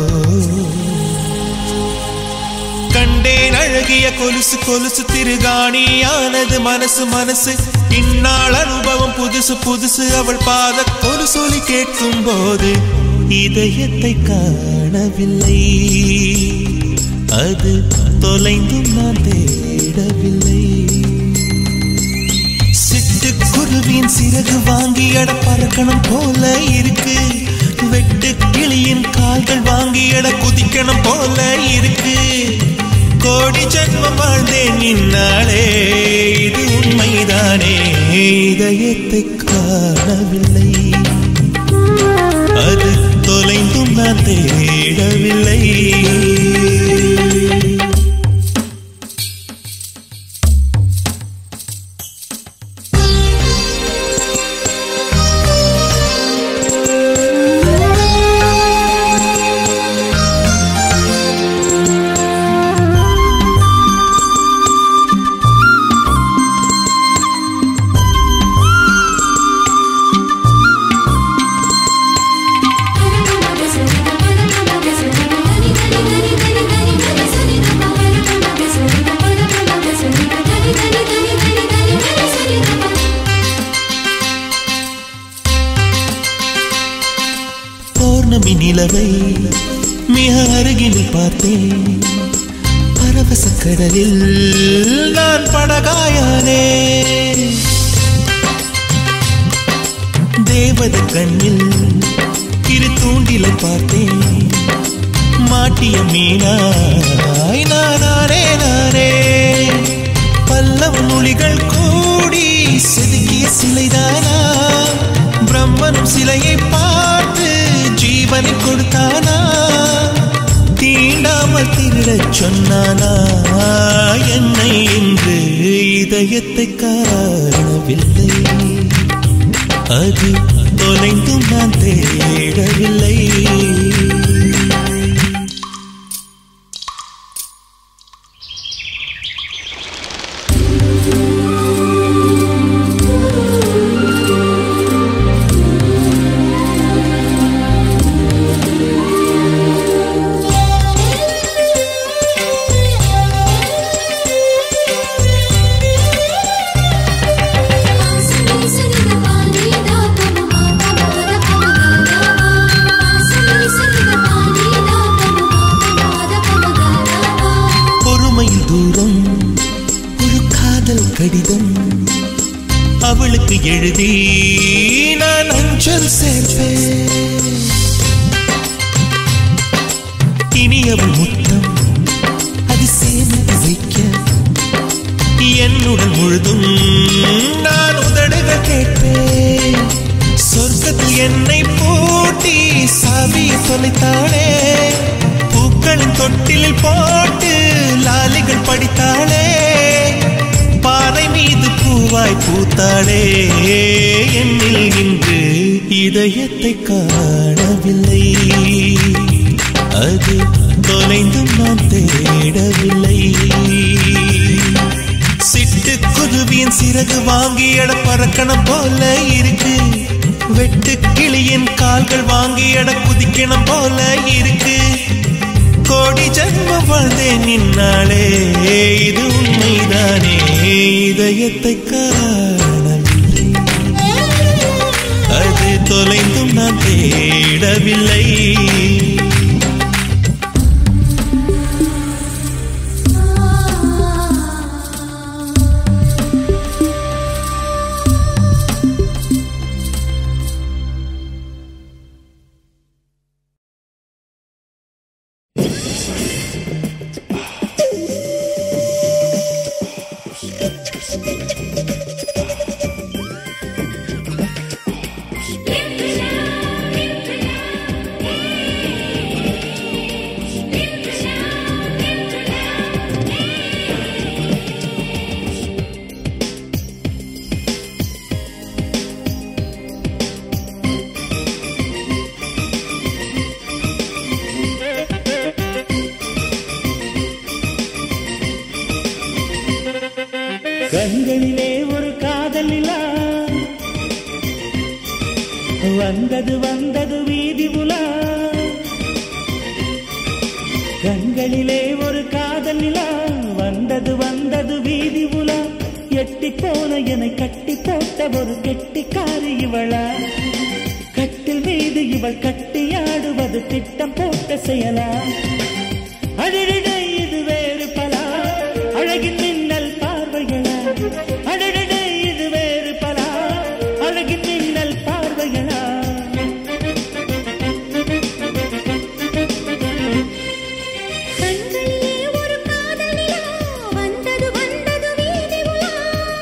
கண்டேன் அழகிய கொலுசு கொலுசு திருகாணியானது மனசு மனசு இந்நாள் அனுபவம் புதுசு புதுசு அவள் பாத கொலுசொலி கேட்கும் போது இதயத்தை காணவில்லை அது தொலைந்தும் நான் தேடவில்லை சிட்டுக்குருவின் சிறகு வாங்கி எட பறக்கணும் போல இருக்கு வெட்டு கிளியின் கால்கள் வாங்கி எட குதிக்கணும் போல இருக்கு கோடி ஜன்மம் வாழ்ந்தேன் இந்நாளே இது உண்மைதானே இதயத்தை காணவில்லை அது தொலைந்தும் நான் தேடவில்லை Thank you. பௌர்ணமி நிலவை மிக அருகில் பார்த்தேன் பரவச கடலில் நான் படகாயானே தேவத கண்ணில் இரு தூண்டிலை பார்த்தேன் மாட்டிய மீனாய் நானே நானே பல்லவ மொழிகள் கூடி செதுக்கிய சிலைதானா பிரம்மனும் சிலையை பார்த்து ஜீவனை கொடுத்தானா தீண்டாமல் திருடச் சொன்னானா என்னை இன்று இதயத்தை காணவில்லை அது தொலைந்தும் நான் தேடவில்லை பொறுமையில் தூரம் ஒரு காதல் கடிதம் அவளுக்கு எழுதி நான் அஞ்சல் சேர்ப்பேன் இனி அவள் முத்தம் அது சேர்ந்து வைக்க என்னுடன் முழுதும் நான் உதடுக கேட்பேன் சொர்க்கத்தில் என்னை பூட்டி சாவியை தொலைத்தாளே பூக்களின் தொட்டிலில் போட்டு லாலிகள் படித்தாளே பாறை மீது பூவாய் பூத்தாளே என்னில் இன்று இதயத்தை காணவில்லை அது தொலைந்தும் நான் தேடவில்லை சிட்டு குருவியின் சிறகு வாங்கி எட பறக்கணும் போல இருக்கு வெட்டு கிளியின் கால்கள் வாங்கி எட குதிக்கணும் போல இருக்கு கோடி ஜன்மம் வாழ்ந்தேன் நின்னாலே இது உண்மைதானே இதயத்தை காணவில்லை அது தொலைந்தும் நான் தேடவில்லை கண்களிலே ஒரு காதல் நிலா வந்தது வந்தது வீதி உலா கண்களிலே ஒரு காதல் நிலா வந்தது வந்தது வீதி உலா எட்டி போன என்னை கட்டி போட்ட ஒரு கெட்டிக்காரி இவளா கட்டில் மீது இவள் கட்டியாடுவது திட்டம் போட்ட செயலா அடிடடை இது வேறு பலா அழகின் மின்னல் பார்வைகளா அடடடை இது வேறு பலா அழகின் மின்னல் பார்வைகளா கண்களிலே ஒரு காதல் நிலா வந்தது வந்தது வீதி உலா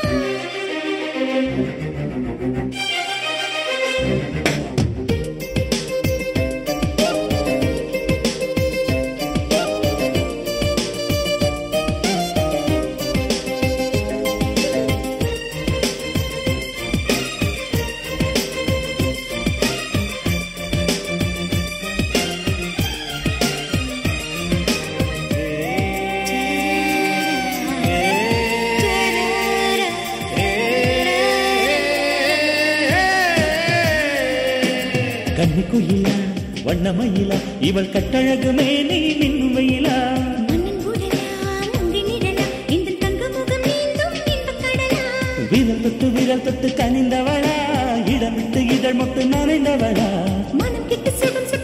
கண்ணி குயிலா வண்ணமயிலா இவள் கட்டழகு மேனி மின்னும் வெயிலா மண்ணின் உடலா முந்தி நிழலா இந்த தங்க முகம் நீந்தும் இன்பக் கடலா விரல் தொட்டு விரல் தொட்டு கனிந்தவளா இடம் விட்டு இதழ் மொட்டு நனைந்தவளா மனம் கிட்ட சுகம்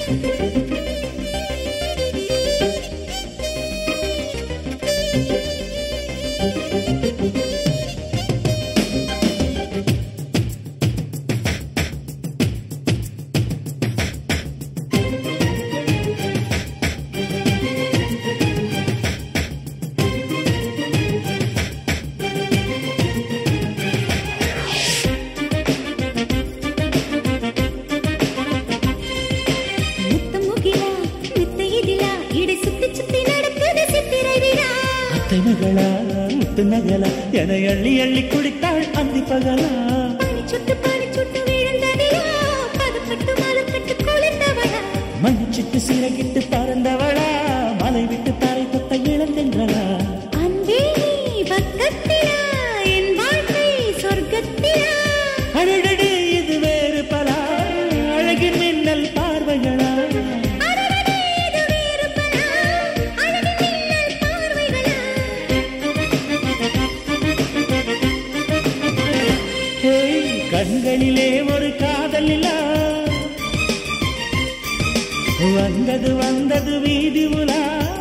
முத்தம் முகிலா வித்தை இதிலா இடை சுத்தி சுத்தி நடக்குது சித்திரை விழா அத்தை மகளா முத்து நகலா என அள்ளி அள்ளி குடித்தாள் அந்தி பகலா பனி சுட்டு பனி சுட்டு விழுந்ததிலா பதப்பட்டு மலக்கட்டு குளிர்ந்தவளா மன்னிச்சிட்டு சிறகிட்டு பறந்தவளா மலை விட்டு தரை தொட்ட இளந்தென்றலா அன்பே நீ பக்கத்திலா என் வாழ்க்கை சொர்க்கத்திலா அழகடி இது வேறு பலா அழகின் மின்னல் பார்வைகளா அடடடே, இது வேறு பலா அழகு மின்னல் பார்வைகளா ஹேய், கண்களிலே ஒரு காதல் நிலா வந்தது வந்தது வீதி உலா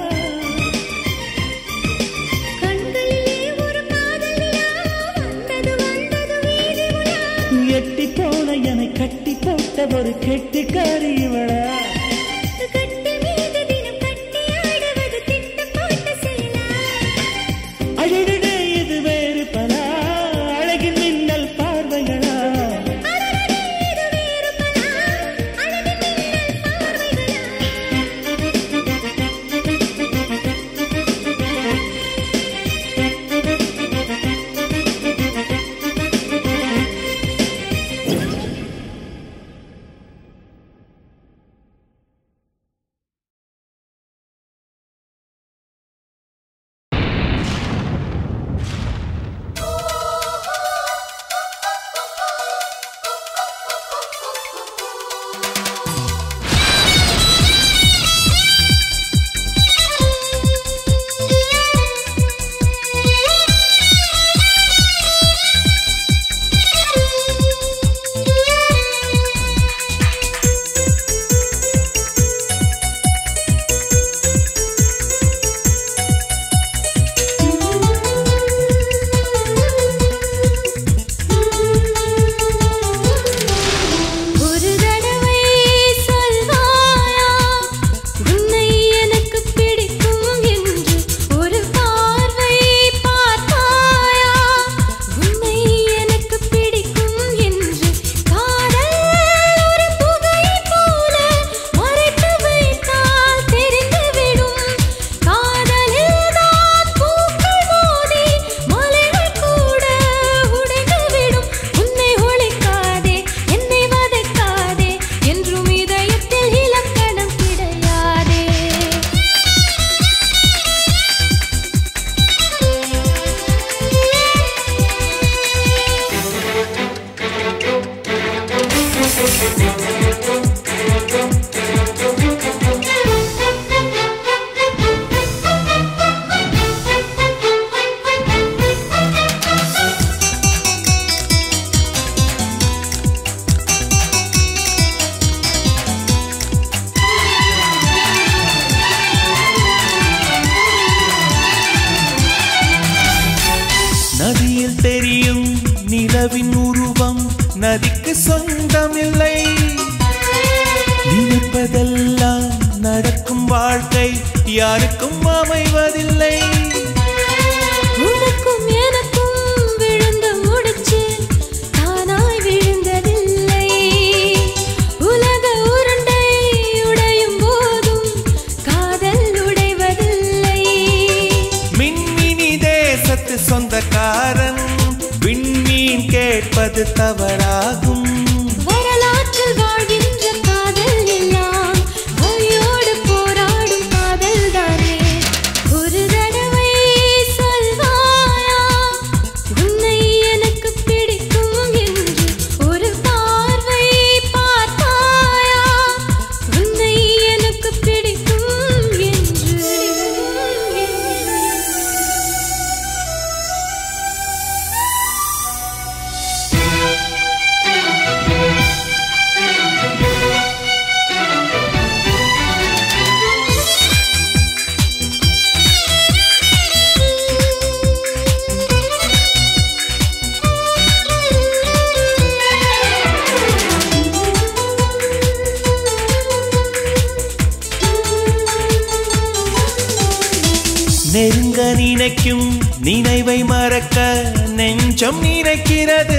கண்களிலே ஒரு காதல் நிலா வந்தது வந்தது வீதி உலா எட்டி போன என்னை கட்டி போட்ட ஒரு கெட்டிக்காரி இவளா கட்டி மீது தினம் கட்டி ஆடுவது திட்ட போட்ட செயலா அழகடே இது வேறு பலா அழகின் மின்னல் பார்வைகளா அடடடே, இது வேறு பலா அழகு மின்னல் பார்வைகளா ஒரு தடவை சொல்வாயா உன்னை எனக்கு பிடிக்கும் என்று ஒரு பார்வை பார்த்தாயா உன்னை எனக்கு பிடிக்கும் என்று காதல் ஒரு புகை போல மறைத்து வைத்தால் தெரிந்துவிடும் காதலில் தான் பூக்கள் மோதி மலைகள் கூட உடைந்துவிடும் உன்னை ஒழிக்காதே என்னை வதைக்காதே என்றும் இதயத்தில் இலக்கணம் கிடையாதே நதியில் தெரியும் நிலவின் உருவம் நதிக்கு சொந்தமில்லை நினைப்பதெல்லாம் நடக்கும் வாழ்க்கை யாருக்கும் அமைவதில்லை உனக்கும் எனக்கும் விழுந்த முடிச்சு தானாய் விழுந்ததில்லை உலக உருண்டை உடையும் போதும் காதல் உடைவதில்லை மின்மினி தேசத்து சொந்தக்காரன் விண்மீன் கேட்பது தவறாகும் வரலாற்றில் வாழ்கின்ற காதல் எல்லாம் வழியோடு போராடும் காதல் தானே ஒரு தடவை சொல்வாயா உன்னை எனக்கு பிடிக்கும் என்று ஒரு பார்வை பார்த்தாயா உன்னை எனக்கு பிடிக்கும் என்று நெருங்க நினைக்கும் நினைவை மறக்க நெஞ்சம் நினைக்கிறது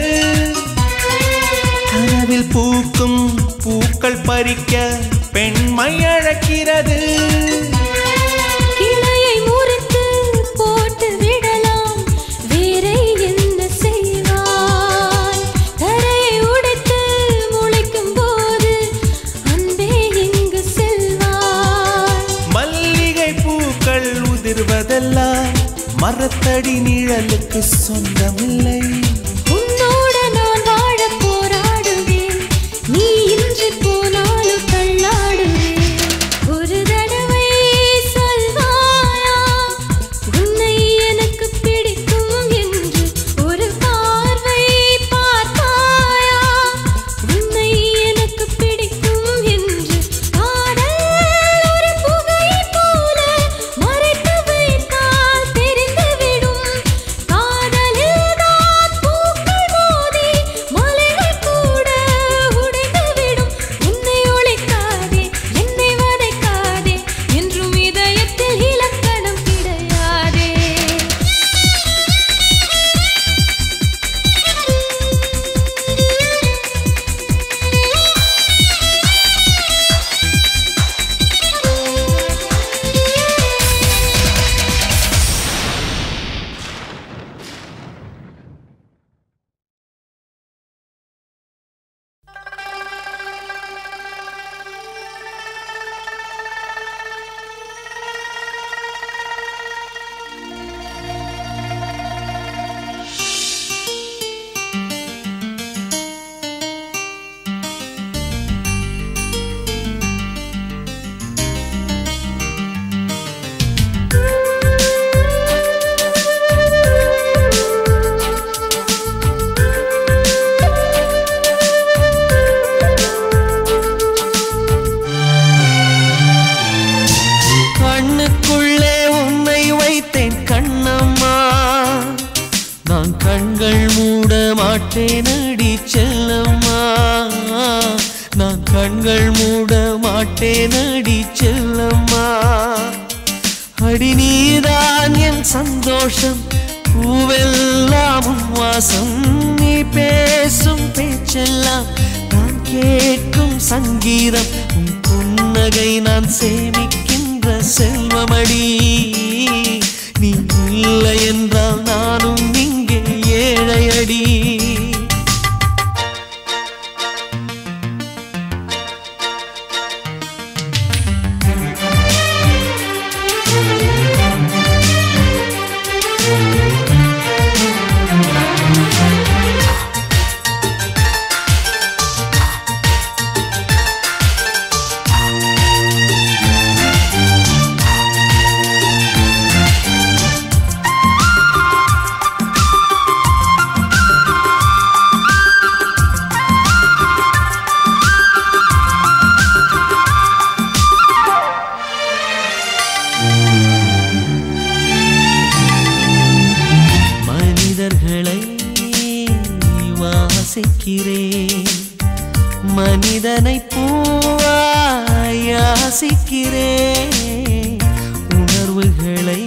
கனவில் பூக்கும் பூக்கள் பறிக்க பெண்மை அழைக்கிறது கிளையை முறித்து போட்டு விடலாம் வேறே என்ன செய்வாய் தரையை உடைத்து முளைக்கும் போது அன்பே இங்கு செல்வாய் மல்லிகை பூக்கள் உதிர்வதெல்லாம் மரத்தடி நிழலுக்கு சொந்தமில்லை உன்னோடு நான் வாழ போராடுவேன் நீ இன்றி போனாலும் தள்ளாடுவேன் ஒரு தடவை சொல்வாயா உன்னை எனக்கு பிடிக்கும் என்று ஒரு பார்வை பார்ப்பாயா உன்னை எனக்கு பிடிக்கும் என்று காதல் ஒரு புகை போல மறைத்து வைத்தால் தெரிந்துவிடும் காதலில் தான் பூக்கள் மோதி மலைகள் கூட உடைந்துவிடும் உன்னை ஒழிக்காதே என்னை வதைக்காதே என்றும் இதயத்தில் இலக்கணம் கிடையாதே கண்ணுக்குள்ளே உன்னை வைத்தேன் கண்ணம்மா நான் கண்கள் மூட மாட்டேன் அடி செல்லம்மா நான் கண்கள் மூட மாட்டேன் அடி செல்லம்மா அடி நீதான் என் சந்தோஷம் பூவெல்லாம் உன் வாசம் நீ பேசும் பேச்செல்லாம் நான் கேட்கும் சங்கீதம் உன் புன்னகை நான் சேமிக்கின்ற செல்வமடி நீ இல்லை என்றால் நானும் இங்கே ஏழையடி மனிதர்களை வாசிக்கிறேன் மனிதனை பூவாய் யாசிக்கிறேன் உணர்வுகளை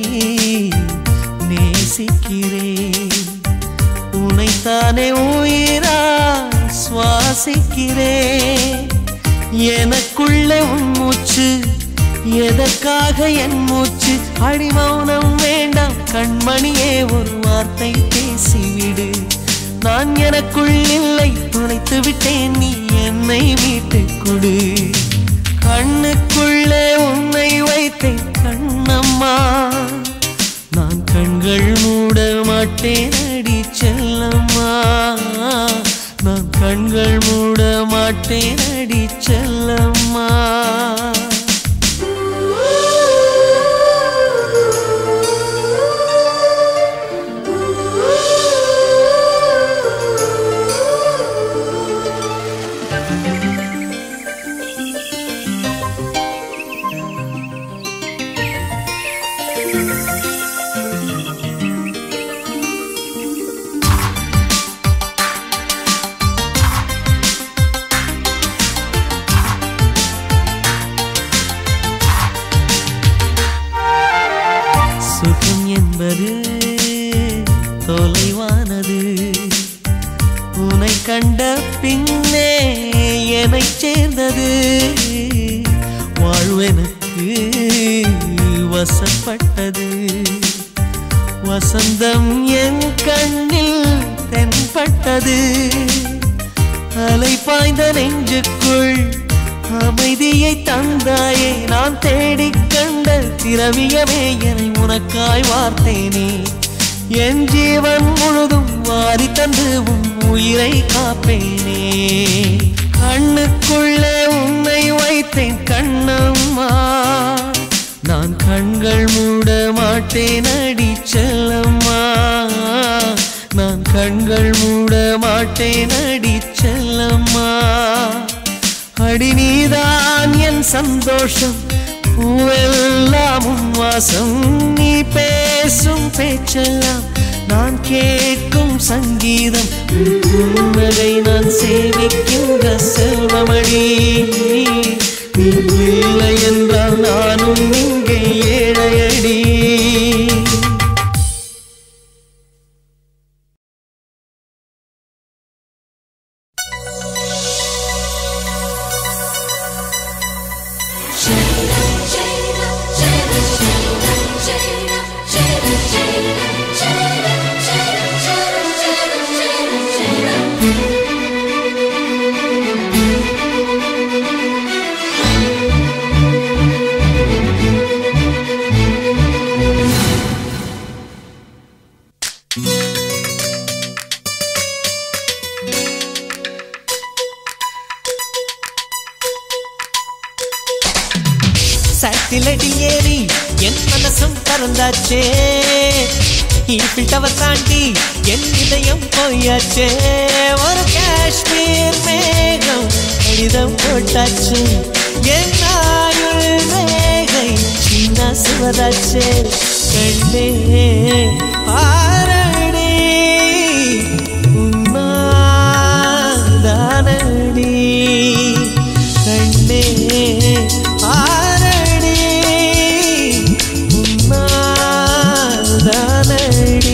நேசிக்கிறேன் உனைத்தானே உயிரா சுவாசிக்கிறேன் எனக்குள்ளே உன் மூச்சு எதற்காக என் மூச்சு அடிமௌனம் வேண்டாம் கண்மணியே ஒரு வார்த்தை பேசிவிடு நான் எனக்குள் இல்லை துளைத்து விட்டேன் நீ என்னை மீட்டு கொடு கண்ணுக்குள்ளே உன்னை வைத்தேன் கண்ணம்மா நான் கண்கள் மூட மாட்டேன் அடி செல்லம்மா நான் கண்கள் மூட மாட்டேன் அடி செல்லம்மா சுகம் என்பது தொலைவானது உனை கண்ட பின்னே என்னை சேர்ந்தது வாழ்வெனக்கு வசப்பட்டது வசந்தம் என் கண்ணில் தென்பட்டது அலை பாய்ந்த நெஞ்சுக்குள் அமைதியை தந்தாயே நான் தேடிக் கண்ட திரவியமே என்னை உனக்காய் வார்த்தேனே என் ஜீவன் முழுதும் வாரி தந்து உன் உயிரை காப்பேனே கண்ணுக்குள்ளே உன்னை வைத்தேன் கண்ணம்மா நான் கண்கள் மூட மாட்டேன் அடி செல்லம்மா நான் கண்கள் மூட மாட்டேன் அடி செல்லம்மா அடி நீதான் என் சந்தோஷம் பூவெல்லாம் உன் வாசம் நீ பேசும் பேச்செல்லாம் நான் கேட்கும் சங்கீதம் உன் புன்னகை நான் சேவிக்கின்ற செல்வமடி நீ இல்லை என்றால் நானும் இங்கே ஏழையடி சட்டிலடி ஏறி என் மனசும் பறந்தாச்சே ஈஃபில் தாண்டி என் இதயம் போயாச்சே ஒரு காஷ்மீர் மேகம் கடிதம் போட்டாச்சு என் ஆயுள் ரேகை சின்ன சிவதாச்சே கண்ணே ஆரடி உன்னாதானடி கண்ணே ஆரடி உன்னாதானடி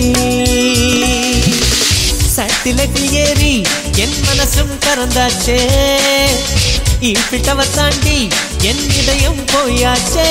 சட்டிலட்டில் ஏறி என் மனசும் கறந்தாச்சே ஈப்பிட்டவ தாண்டி என் இதயம் போயாச்சே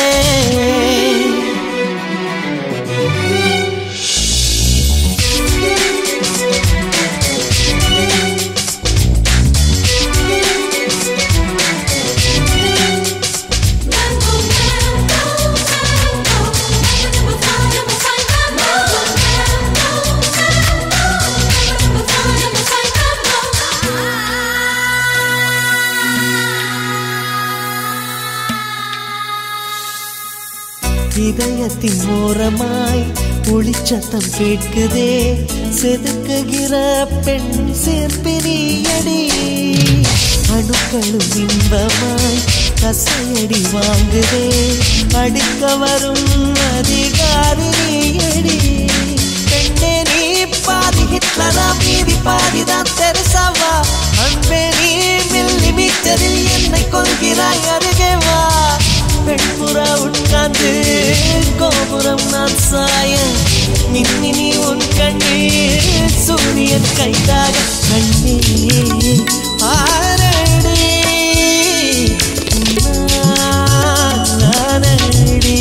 இதயத்தின் ஓரமாய் ஒளிச்சத்தம் கேட்குதே செதுக்குகிற பெண் சேர்ப்பினியடி அணுக்களும் இன்பமாய் கசையடி வாங்குதே அடுக்க வரும் அதிகாரினியடி பெண்ணே நீ பாதி ஹிட்லரா மீதி பாதிதான் தெரசாவா அன்பே நீ மில்லி மீட்டரில் என்னை கொள்கிறாய் அருகே வா பெண்புறா உட்கார்ந்து கோபுரம் நான் சாய மின்மினி உன் கண்ணீர் சூரியன் கைதாக கண்ணே ஆரடி நானடி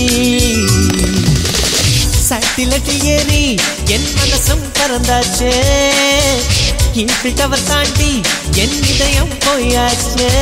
சட்டிலட்டில் ஏறி என் மனசும் பறந்தாச்சே கீழ்பில் டவர் தாண்டி என் இதயம் போயாச்சே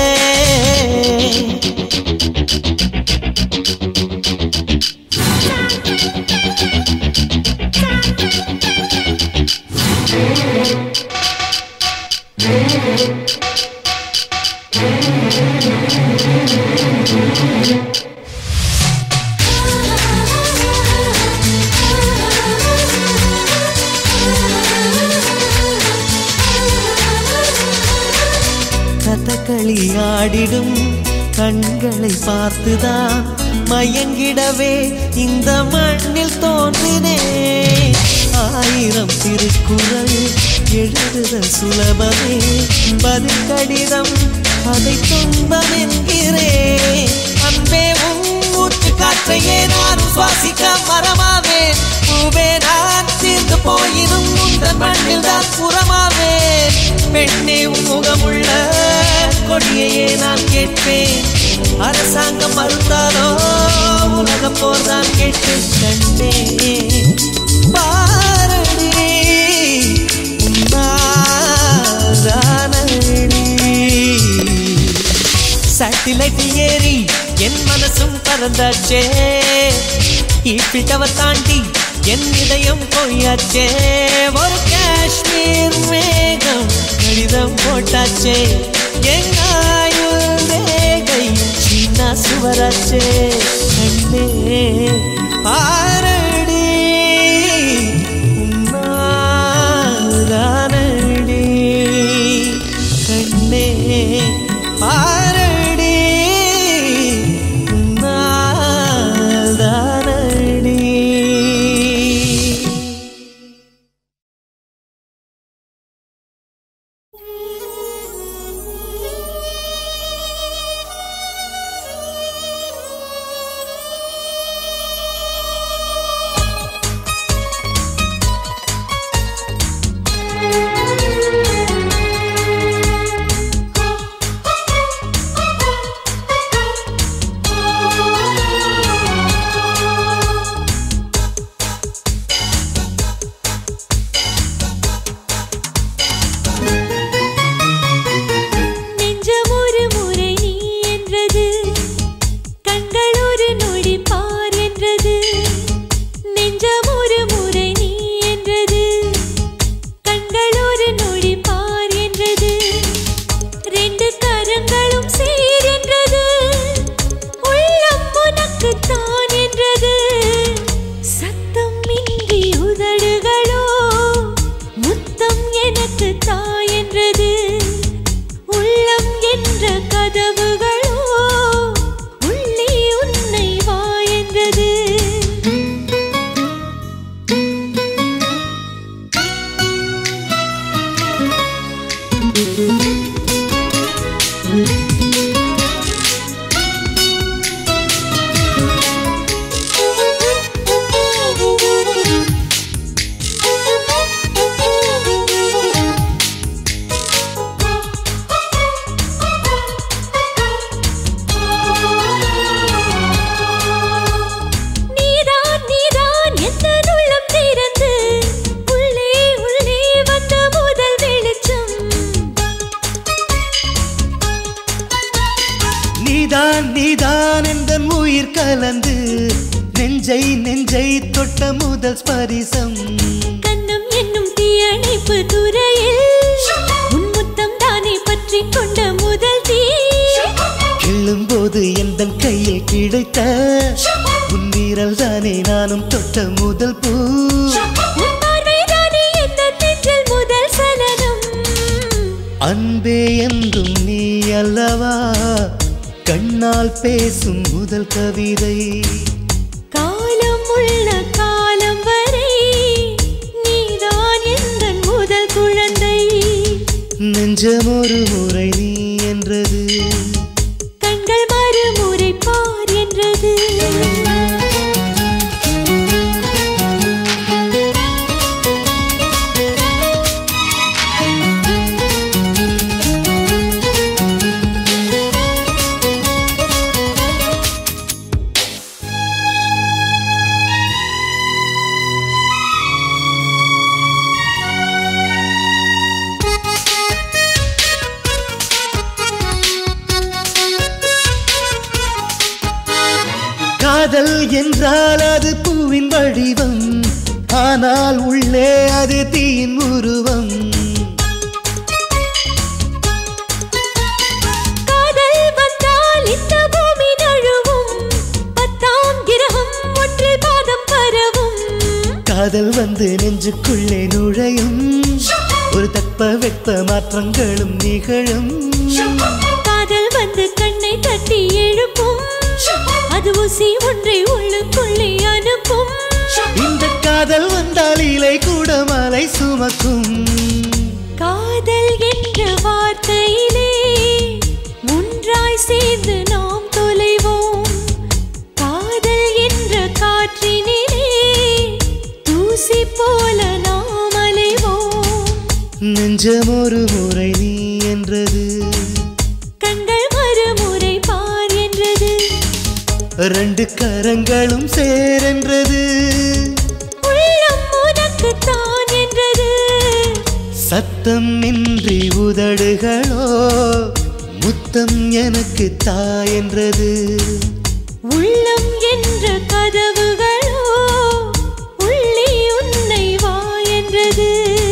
கதகளி ஆடிடும் கண்களை பார்த்துதான் மயங்கிடவே இந்த மண்ணில் தோன்றினே ஆயிரம் திருக்குறள் எழுதுதல் சுலபமே பதில் கடிதம் அதை துன்பம் என்கிறே அன்பே உன் மூச்சு காற்றையே நான் சுவாசிக்க மரமாக பூவே நான் தீர்ந்து போயினும் உந்தன் மண்ணில் தான் புறமாவேன் பெண்ணே உன் முகமுள்ள கொடியையே நான் கேட்பேன் அரசாங்கம் மறுத்தாலோ உலக போர் தான் கேட்பேன் கண்டே பாரடி உன்னாதானடி சாட்டிலைட் ஏறி என் மனசும் பறந்தாச்சே இப்பட்டவ தாண்டி என் இதயம் போயாச்சே ஒரு காஷ்மீர் மேகம் கடிதம் போட்டாச்சே எங்காயுள் ரேகை சீனா சுவராச்சே கண்ணே பாரடி உன்னாதானடி கண்ணே பாரடி நாதானடி நெஞ்சம் ஒரு முறை நீ என்றது கண்கள் ஒரு நொடி பார் என்றது நெஞ்சம் ஒரு முறை நீ என்றது கண்கள் ஒரு நொடி பார் என்றது ரெண்டு கரங்களும் சேர் என்றது உள்ளம் உனக்கு தான் என்றது சத்தம் இன்றி உதடுகளோ முத்தம் எனக்கு தாய் என்றது உள்ளம் என்ற கதவுகளோ உள்ளே உன்னை வா என்றது நீதான் நீதான் எந்த உள்ளம் திறந்து உள்ளே உள்ளே வந்த முதல் வெளிச்சம் நீதான் நீதான் எந்த உயிர் கலந்து நெஞ்சை நெஞ்சை தொட்ட முதல் ஸ்பரிசம் கண்ணம் என்னும் தீயணைப்பு துறையில் உன் முத்தம் தானே பற்றி கொண்ட முதல் தீ கிள்ளும்போது எந்த கையில் கிடைத்த உன் வீரல் தானே நானும் தொட்ட முதல் பூ உன் பார்வை தானே எந்த நெஞ்சில் முதல் சலனம் அன்பே என்றும் நீ அல்லவா கண்ணால் பேசும் முதல் கவிதை காலம் உள்ள காலம் வரை நீதான் எந்த முதல் குழந்தை நெஞ்சம் ஒரு முறை நீ என்றது கண்கள் மறுமுறை பார் என்றது காதல் என்றால் அது பூவின் வடிவம் ஆனால் உள்ளே அது தீயின் உருவம் காதல் வந்தால் இந்த பூமி நழுவும் பத்தாம் கிரகம் ஒன்றில் பாதம் பரவும் காதல் வந்து நெஞ்சுக்குள்ளே நுழையும் ஒரு தட்ப வெப்ப மாற்றங்களும் நிகழும் காதல் வந்து கண்ணை தட்டி எழுப்பும் அது ஊசி ஒன்றை உள்ளுக்குள்ளே அனுப்பும் இந்த காதல் வந்தால் இலை கூட மலை சுமக்கும் காதல் என்ற வார்த்தையிலே ஒன்றாய் சேர்ந்து நாம் தொலைவோம் காதல் என்ற காற்றினிலே தூ நெஞ்சம் ஒரு முறை நீ என்றது கண்கள் மறுமுறை பார் என்றது ரெண்டு கரங்களும் சேரென்றது உள்ளம் உனக்கு தான் என்றது சத்தம் இன்றி உதடுகளோ முத்தம் எனக்கு தாயென்றது உள்ளம் என்ற கதவுகளோ உள்ளே உன்னை வா என்றது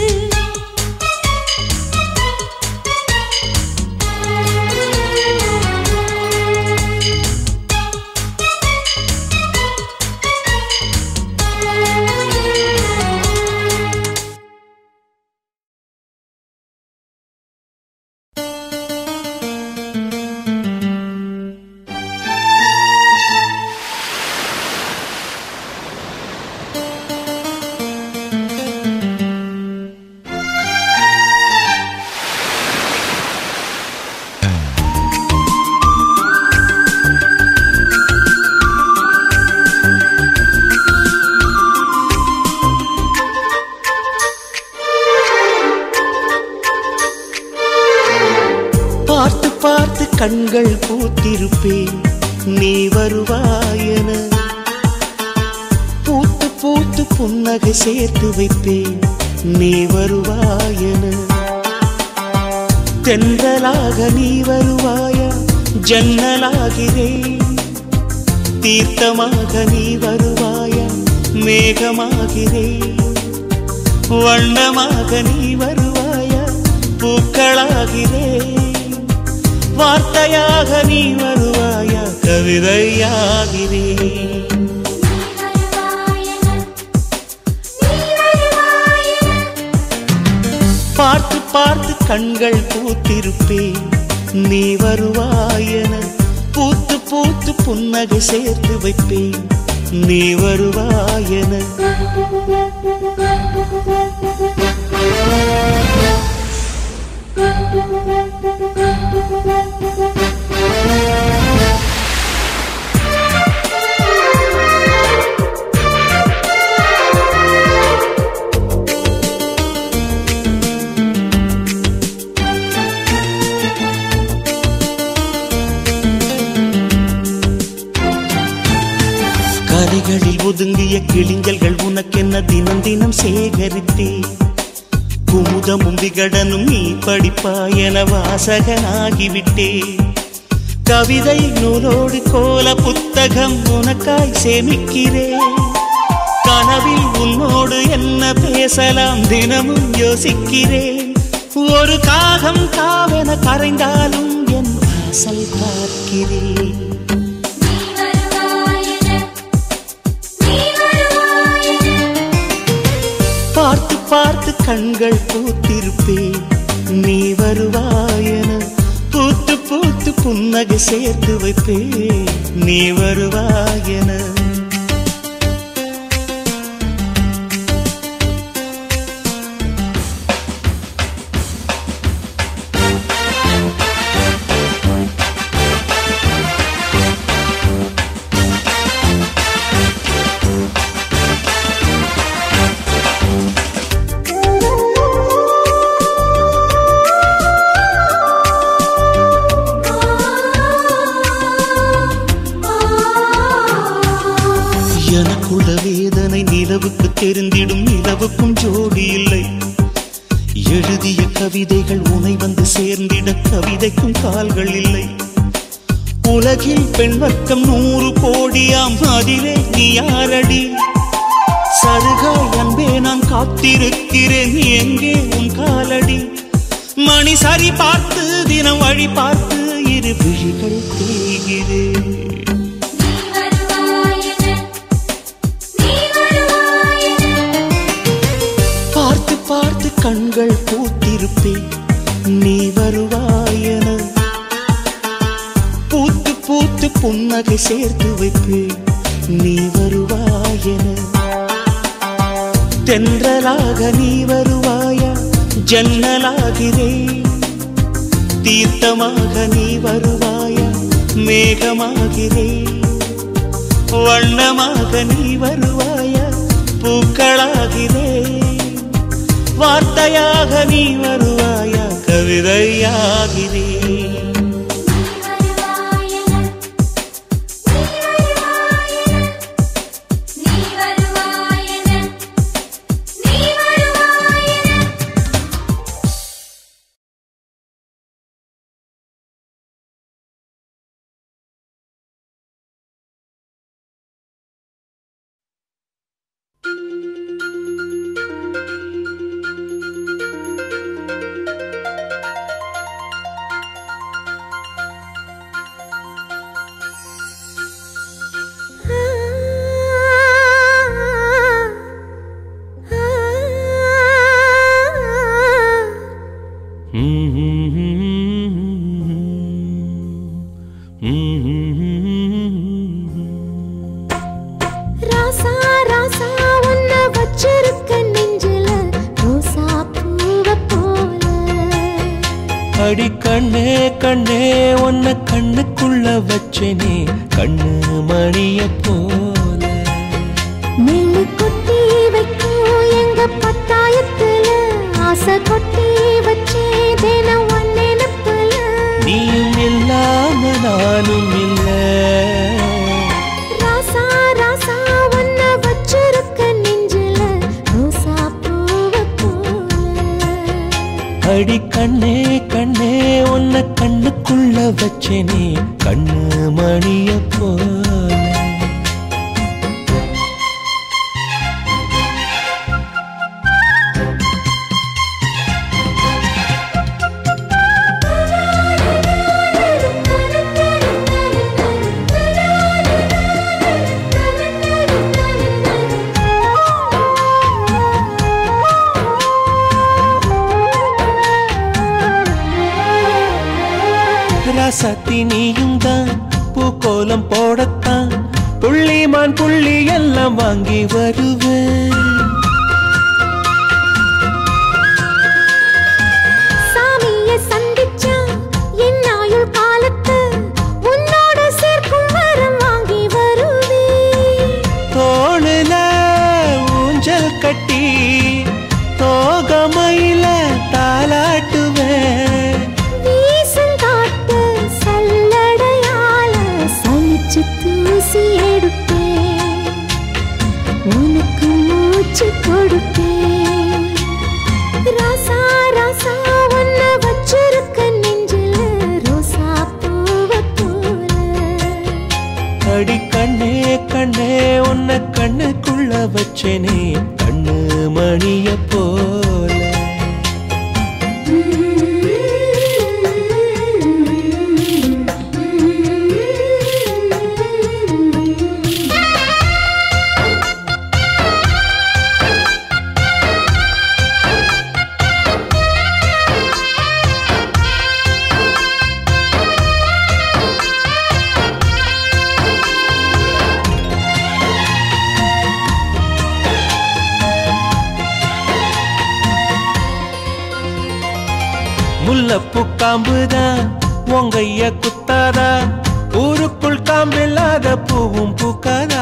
பார்த்து பார்த்து கண்கள் பூத்திருப்பேன் நீ வருவாயென பூத்து பூத்து புன்னகை சேர்த்து வைப்பேன் நீ வருவாயென தென்றலாக நீ வருவாயா ஜன்னலாகிறேன் தீர்த்தமாக நீ வருவாயா மேகமாகிறேன் வண்ணமாக நீ வருவாயா பூக்களாகிறேன் வார்த்தையாக நீ வருவாயா கவிதையாகிறேன் பார்த்து பார்த்து கண்கள் பூத்திருப்பேன் நீ வருவாயென பூத்து பூத்து புன்னகை சேர்த்து வைப்பேன் நீ வருவாயென கரைகளில் ஒதுங்கிய கிளிஞ்சல்கள் உனக்கென்ன தினம் தினம் சேகரித்தே குமுதமும் விகடனும் நீ படிப்பாய் என வாசகனாகிவிட்டே கவிதை நூலோடு கோல புத்தகம் உனக்காய் சேமிக்கிறேன் கனவில் உன்னோடு என்ன பேசலாம் தினமும் யோசிக்கிறேன் ஒரு காகம் காவென கரைந்தாலும் என் வாசல் பார்க்கிறேன் பார்த்து பார்த்து கண்கள் பூத்திருப்பேன் நீ வருவாயென பூத்து பூத்து புன்னகை சேர்த்து வைப்பேன் நீ வருவாயென எனக்குள்ள வேதனை நிலவுக்கு தெரிந்திடும் நிலவுக்கும் ஜோடி இல்லை எழுதிய கவிதைகள் உனை வந்து சேர்ந்திட கவிதைக்கும் கால்கள் இல்லை உலகில் பெண் வர்க்கம் நூறு கோடியாம் அதிலே நீ யாரடி சருகாய் அன்பே நான் காத்திருக்கிறேன் எங்கே உன் காலடி மணி சரி பார்த்து தினம் வழி பார்த்து இரு விழிகள் தேய்கிறேன் பார்த்து பார்த்து கண்கள் பூத்திருப்பேன் நீ வருவாயென பூத்து பூத்து புன்னகை சேர்த்து வைப்பேன் நீ வருவாயென தென்றலாக நீ வருவாயா ஜன்னலாகிறேன் தீர்த்தமாக நீ வருவாயா மேகமாகிறேன் வண்ணமாக நீ வருவாயா பூக்களாகிறேன் வார்த்தையாக நீ வருவாயா விதையாகிறேன் ராசா ராசா உன்ன வச்சிருக்க நெஞ்சில ரோசா பூவ போல அடி கண்ணே கண்ணே உன்னை கண்ணுக்குள்ள வச்சேனே கண்ணு மணிய போல நெல்லு கொட்டி வைக்கும் எங்க பத்தாயத்துல ஆசை கொட்டி வச்சே தினம் ஒன் நினைப்புல நீயும் இல்லாம நானும் இல்ல ராசா ராசா உன்ன வச்சிருக்க நெஞ்சில ரோசா பூவ போல அடி கண்ணே கண்ணே உன்னை கண்ணுக்குள்ள வச்சேனே கண்ணு மணிய போல ராசாத்தி நீயும் தான் பூக்கோலம் போடத்தான் புள்ளிமான் புள்ளி எல்லாம் வாங்கி வருவேன் சாமிய சந்திச்சா என் ஆயுள் காலத்து உன்னோட சேர்க்கும் வரம் வாங்கி வருவேன் தோளுல ஊஞ்சல் கட்டி தோகமையில தாலாட்டுவேன் வீசும் காட்டு சல்லடையால சலிச்சு தூசி எடுப்பேன் உனக்கு மூச்சு கொடுப்பேன் ராசா ராசா உன்ன வச்சிருக்க நெஞ்சில ரோசா பூவ போல அடி கண்ணே கண்ணே உன்னை கண்ணுக்குள்ள வச்சேனே கண்ணு மணிய போல முல்லப்பூ காம்புதான் உங்கைய குத்தாதா ஊருக்குள் காம்பில்லாத பூவும் பூக்காதா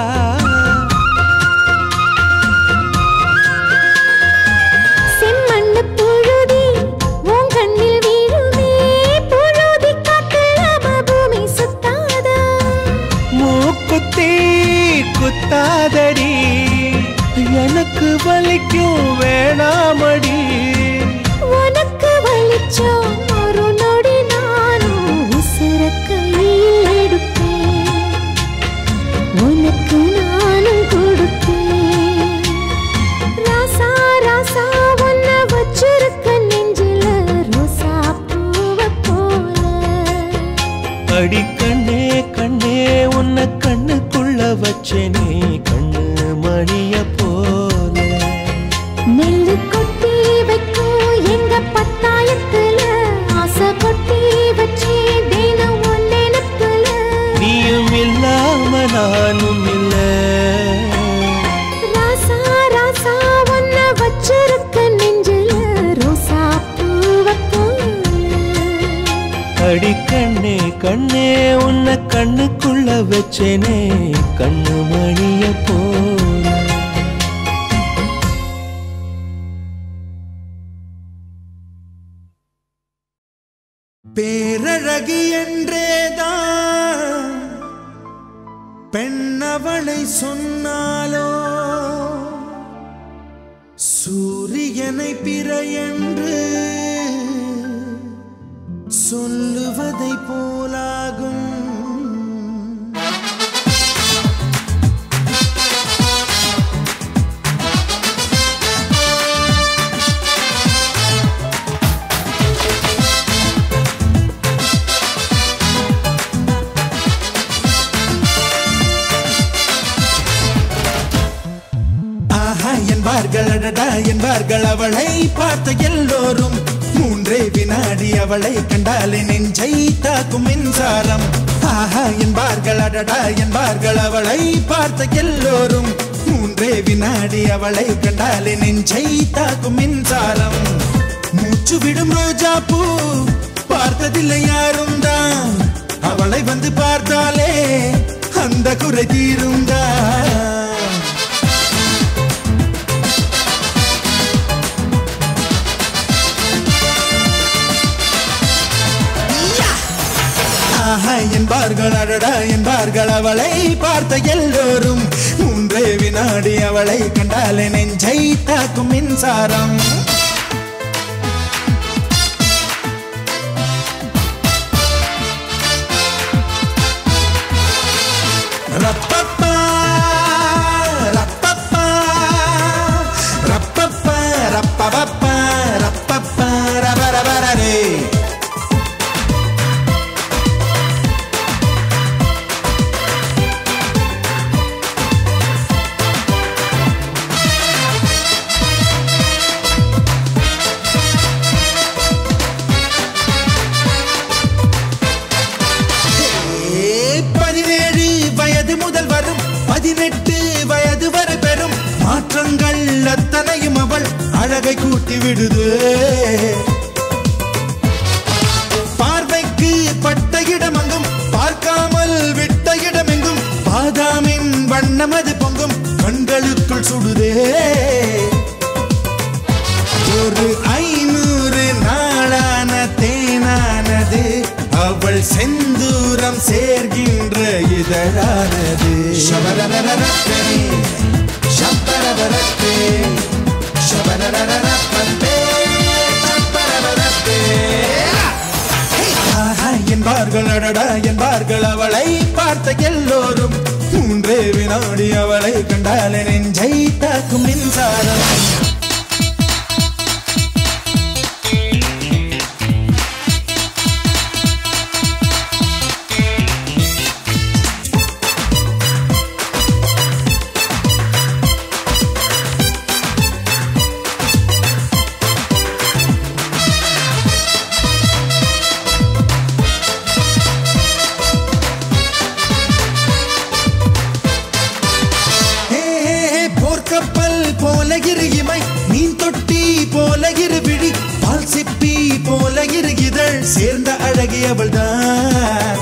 செம்மண்ணு புழுதி உன் கண்ணில் வீழுமே புழுதி காத்துல பூமி சுத்தாதா மூக்குத்தி குத்தாதடி எனக்கு வலிக்கும் வேணாமடி உனக்கு வலிச்சோம் ஒரு நொடி நானும் உசுர கையில் எடுப்பேன் உனக்கு நானும் கொடுப்பேன் ராசா ராசா உன்ன வச்சிருக்க நெஞ்சில ரோசா பூவ போல அடி கண்ணே கண்ணே உன்னை கண்ணுக்குள்ள வச்சேனே கண்ணு மணிய போல நெல்லு கொட்டி வைக்கும் எங்க பத்தாயத்துல ஆசை கொட்டி வச்சே தினம் ஒன் நினைப்புல நீயும் இல்லாம நானும் இல்ல ராசா ராசா உன்ன வச்சிருக்க நெஞ்சில ரோசா பூவ போல அடி கண்ணே கண்ணே உன்னை கண்ணுக்குள்ள வச்சேனே கண்ணு மணிய போல அழகு என்றேதான் பெண்ணவளை சொன்னாலோ சூரியனை பிற என்று சொல்லுவதை போலாகும் ஆஹா என்பார்கள் அடடா என்பார்கள் அவளை பார்த்த எல்லோரும் மூன்றே வினாடி அவளை கண்டாலே நெஞ்சை தாக்கும் மின்சாரம் ஆஹா என்பார்கள் அடடா என்பார்கள் அவளை பார்த்த எல்லோரும் மூன்றே வினாடி அவளை கண்டாலே நெஞ்சை தாக்கும் மின்சாரம் மூச்சு விடும் ரோஜா பூ பார்த்ததில்லை யாரும் தான் அவளை வந்து பார்த்தாலே அந்த குறை தீருந்தான் ஆஹா என்பார்கள் அடடா என்பார்கள் அவளை பார்த்த எல்லோரும் மூன்றே வினாடி அவளை கண்டாலே நெஞ்சை தாக்கும் மின்சாரம் ரப்பப்பா, ரப்பப்பா, ரப்பப்பா, ரப்பபப்பா, ரப்பப்பா, ரபரபரரே. பதினேழு வயது முதல் வரும் பதினெட்டு வயது வரை பெறும் மாற்றங்கள் அத்தனையும் அவள் அழகை கூட்டி விடுது பார்வைக்கு பட்ட இடமெங்கும் பார்க்காமல் விட்ட இடமெங்கும் பாதாமின் வண்ணமது பொங்கும் கண்களுக்குள் சுடுதே ஒரு ஐநூறு நாளான தேனானது அவள் செந்தூரம் சேர்கின்ற இதழானது ஷபரரரரப்பே, ஷப்பரவரப்பே, ஷபரரரரப்பே, ஷப்பரவரப்பே. ஆஹா என்பார்கள் அடடா என்பார்கள் அவளை பார்த்த எல்லோரும் மூன்றே வினாடி அவளை கண்டாலே நெஞ்சை தாக்கும் மின்சாரம் ஹே, ஹே, ஹே, போர்க்கப்பல் போல இரு இமை மீன் தொட்டி போல இரு விழி பால் சிப்பி போல இரு இதழ் சேர்ந்த அழகி அவள்தான்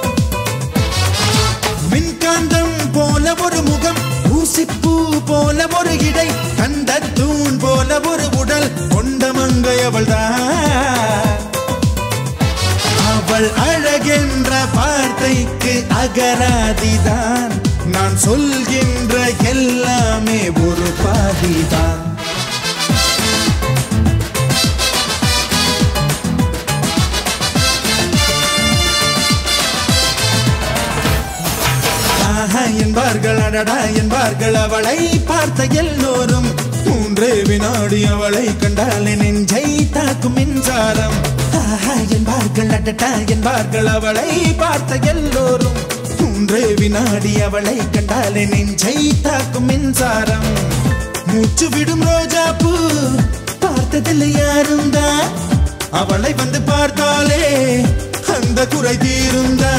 மின்காந்தம் போல ஒரு முகம் ஊசிப்பூ போல ஒரு இடை கண்ட தூண் போல ஒரு உடல் கொண்ட மங்கை அவள்தான் அவள் அழகென்ற வார்த்தைக்கு அகராதிதான் நான் சொல்கின்ற எல்லாமே ஒரு பாதிதான் ஆஹா என்பார்கள் அடடா என்பார்கள் அவளை பார்த்த எல்லோரும் மூன்றே வினாடி அவளை கண்டாலே நெஞ்சை தாக்கும் மின்சாரம் ஆஹா என்பார்கள் அடடா என்பார்கள் அவளை பார்த்த எல்லோரும் மூன்றே வினாடி அவளை கண்டாலே நெஞ்சை தாக்கும் மின்சாரம் மூச்சு விடும் ரோஜா பூ பார்த்ததில்லை யாரும் தான் அவளை வந்து பார்த்தாலே அந்த குறை தீருந்தா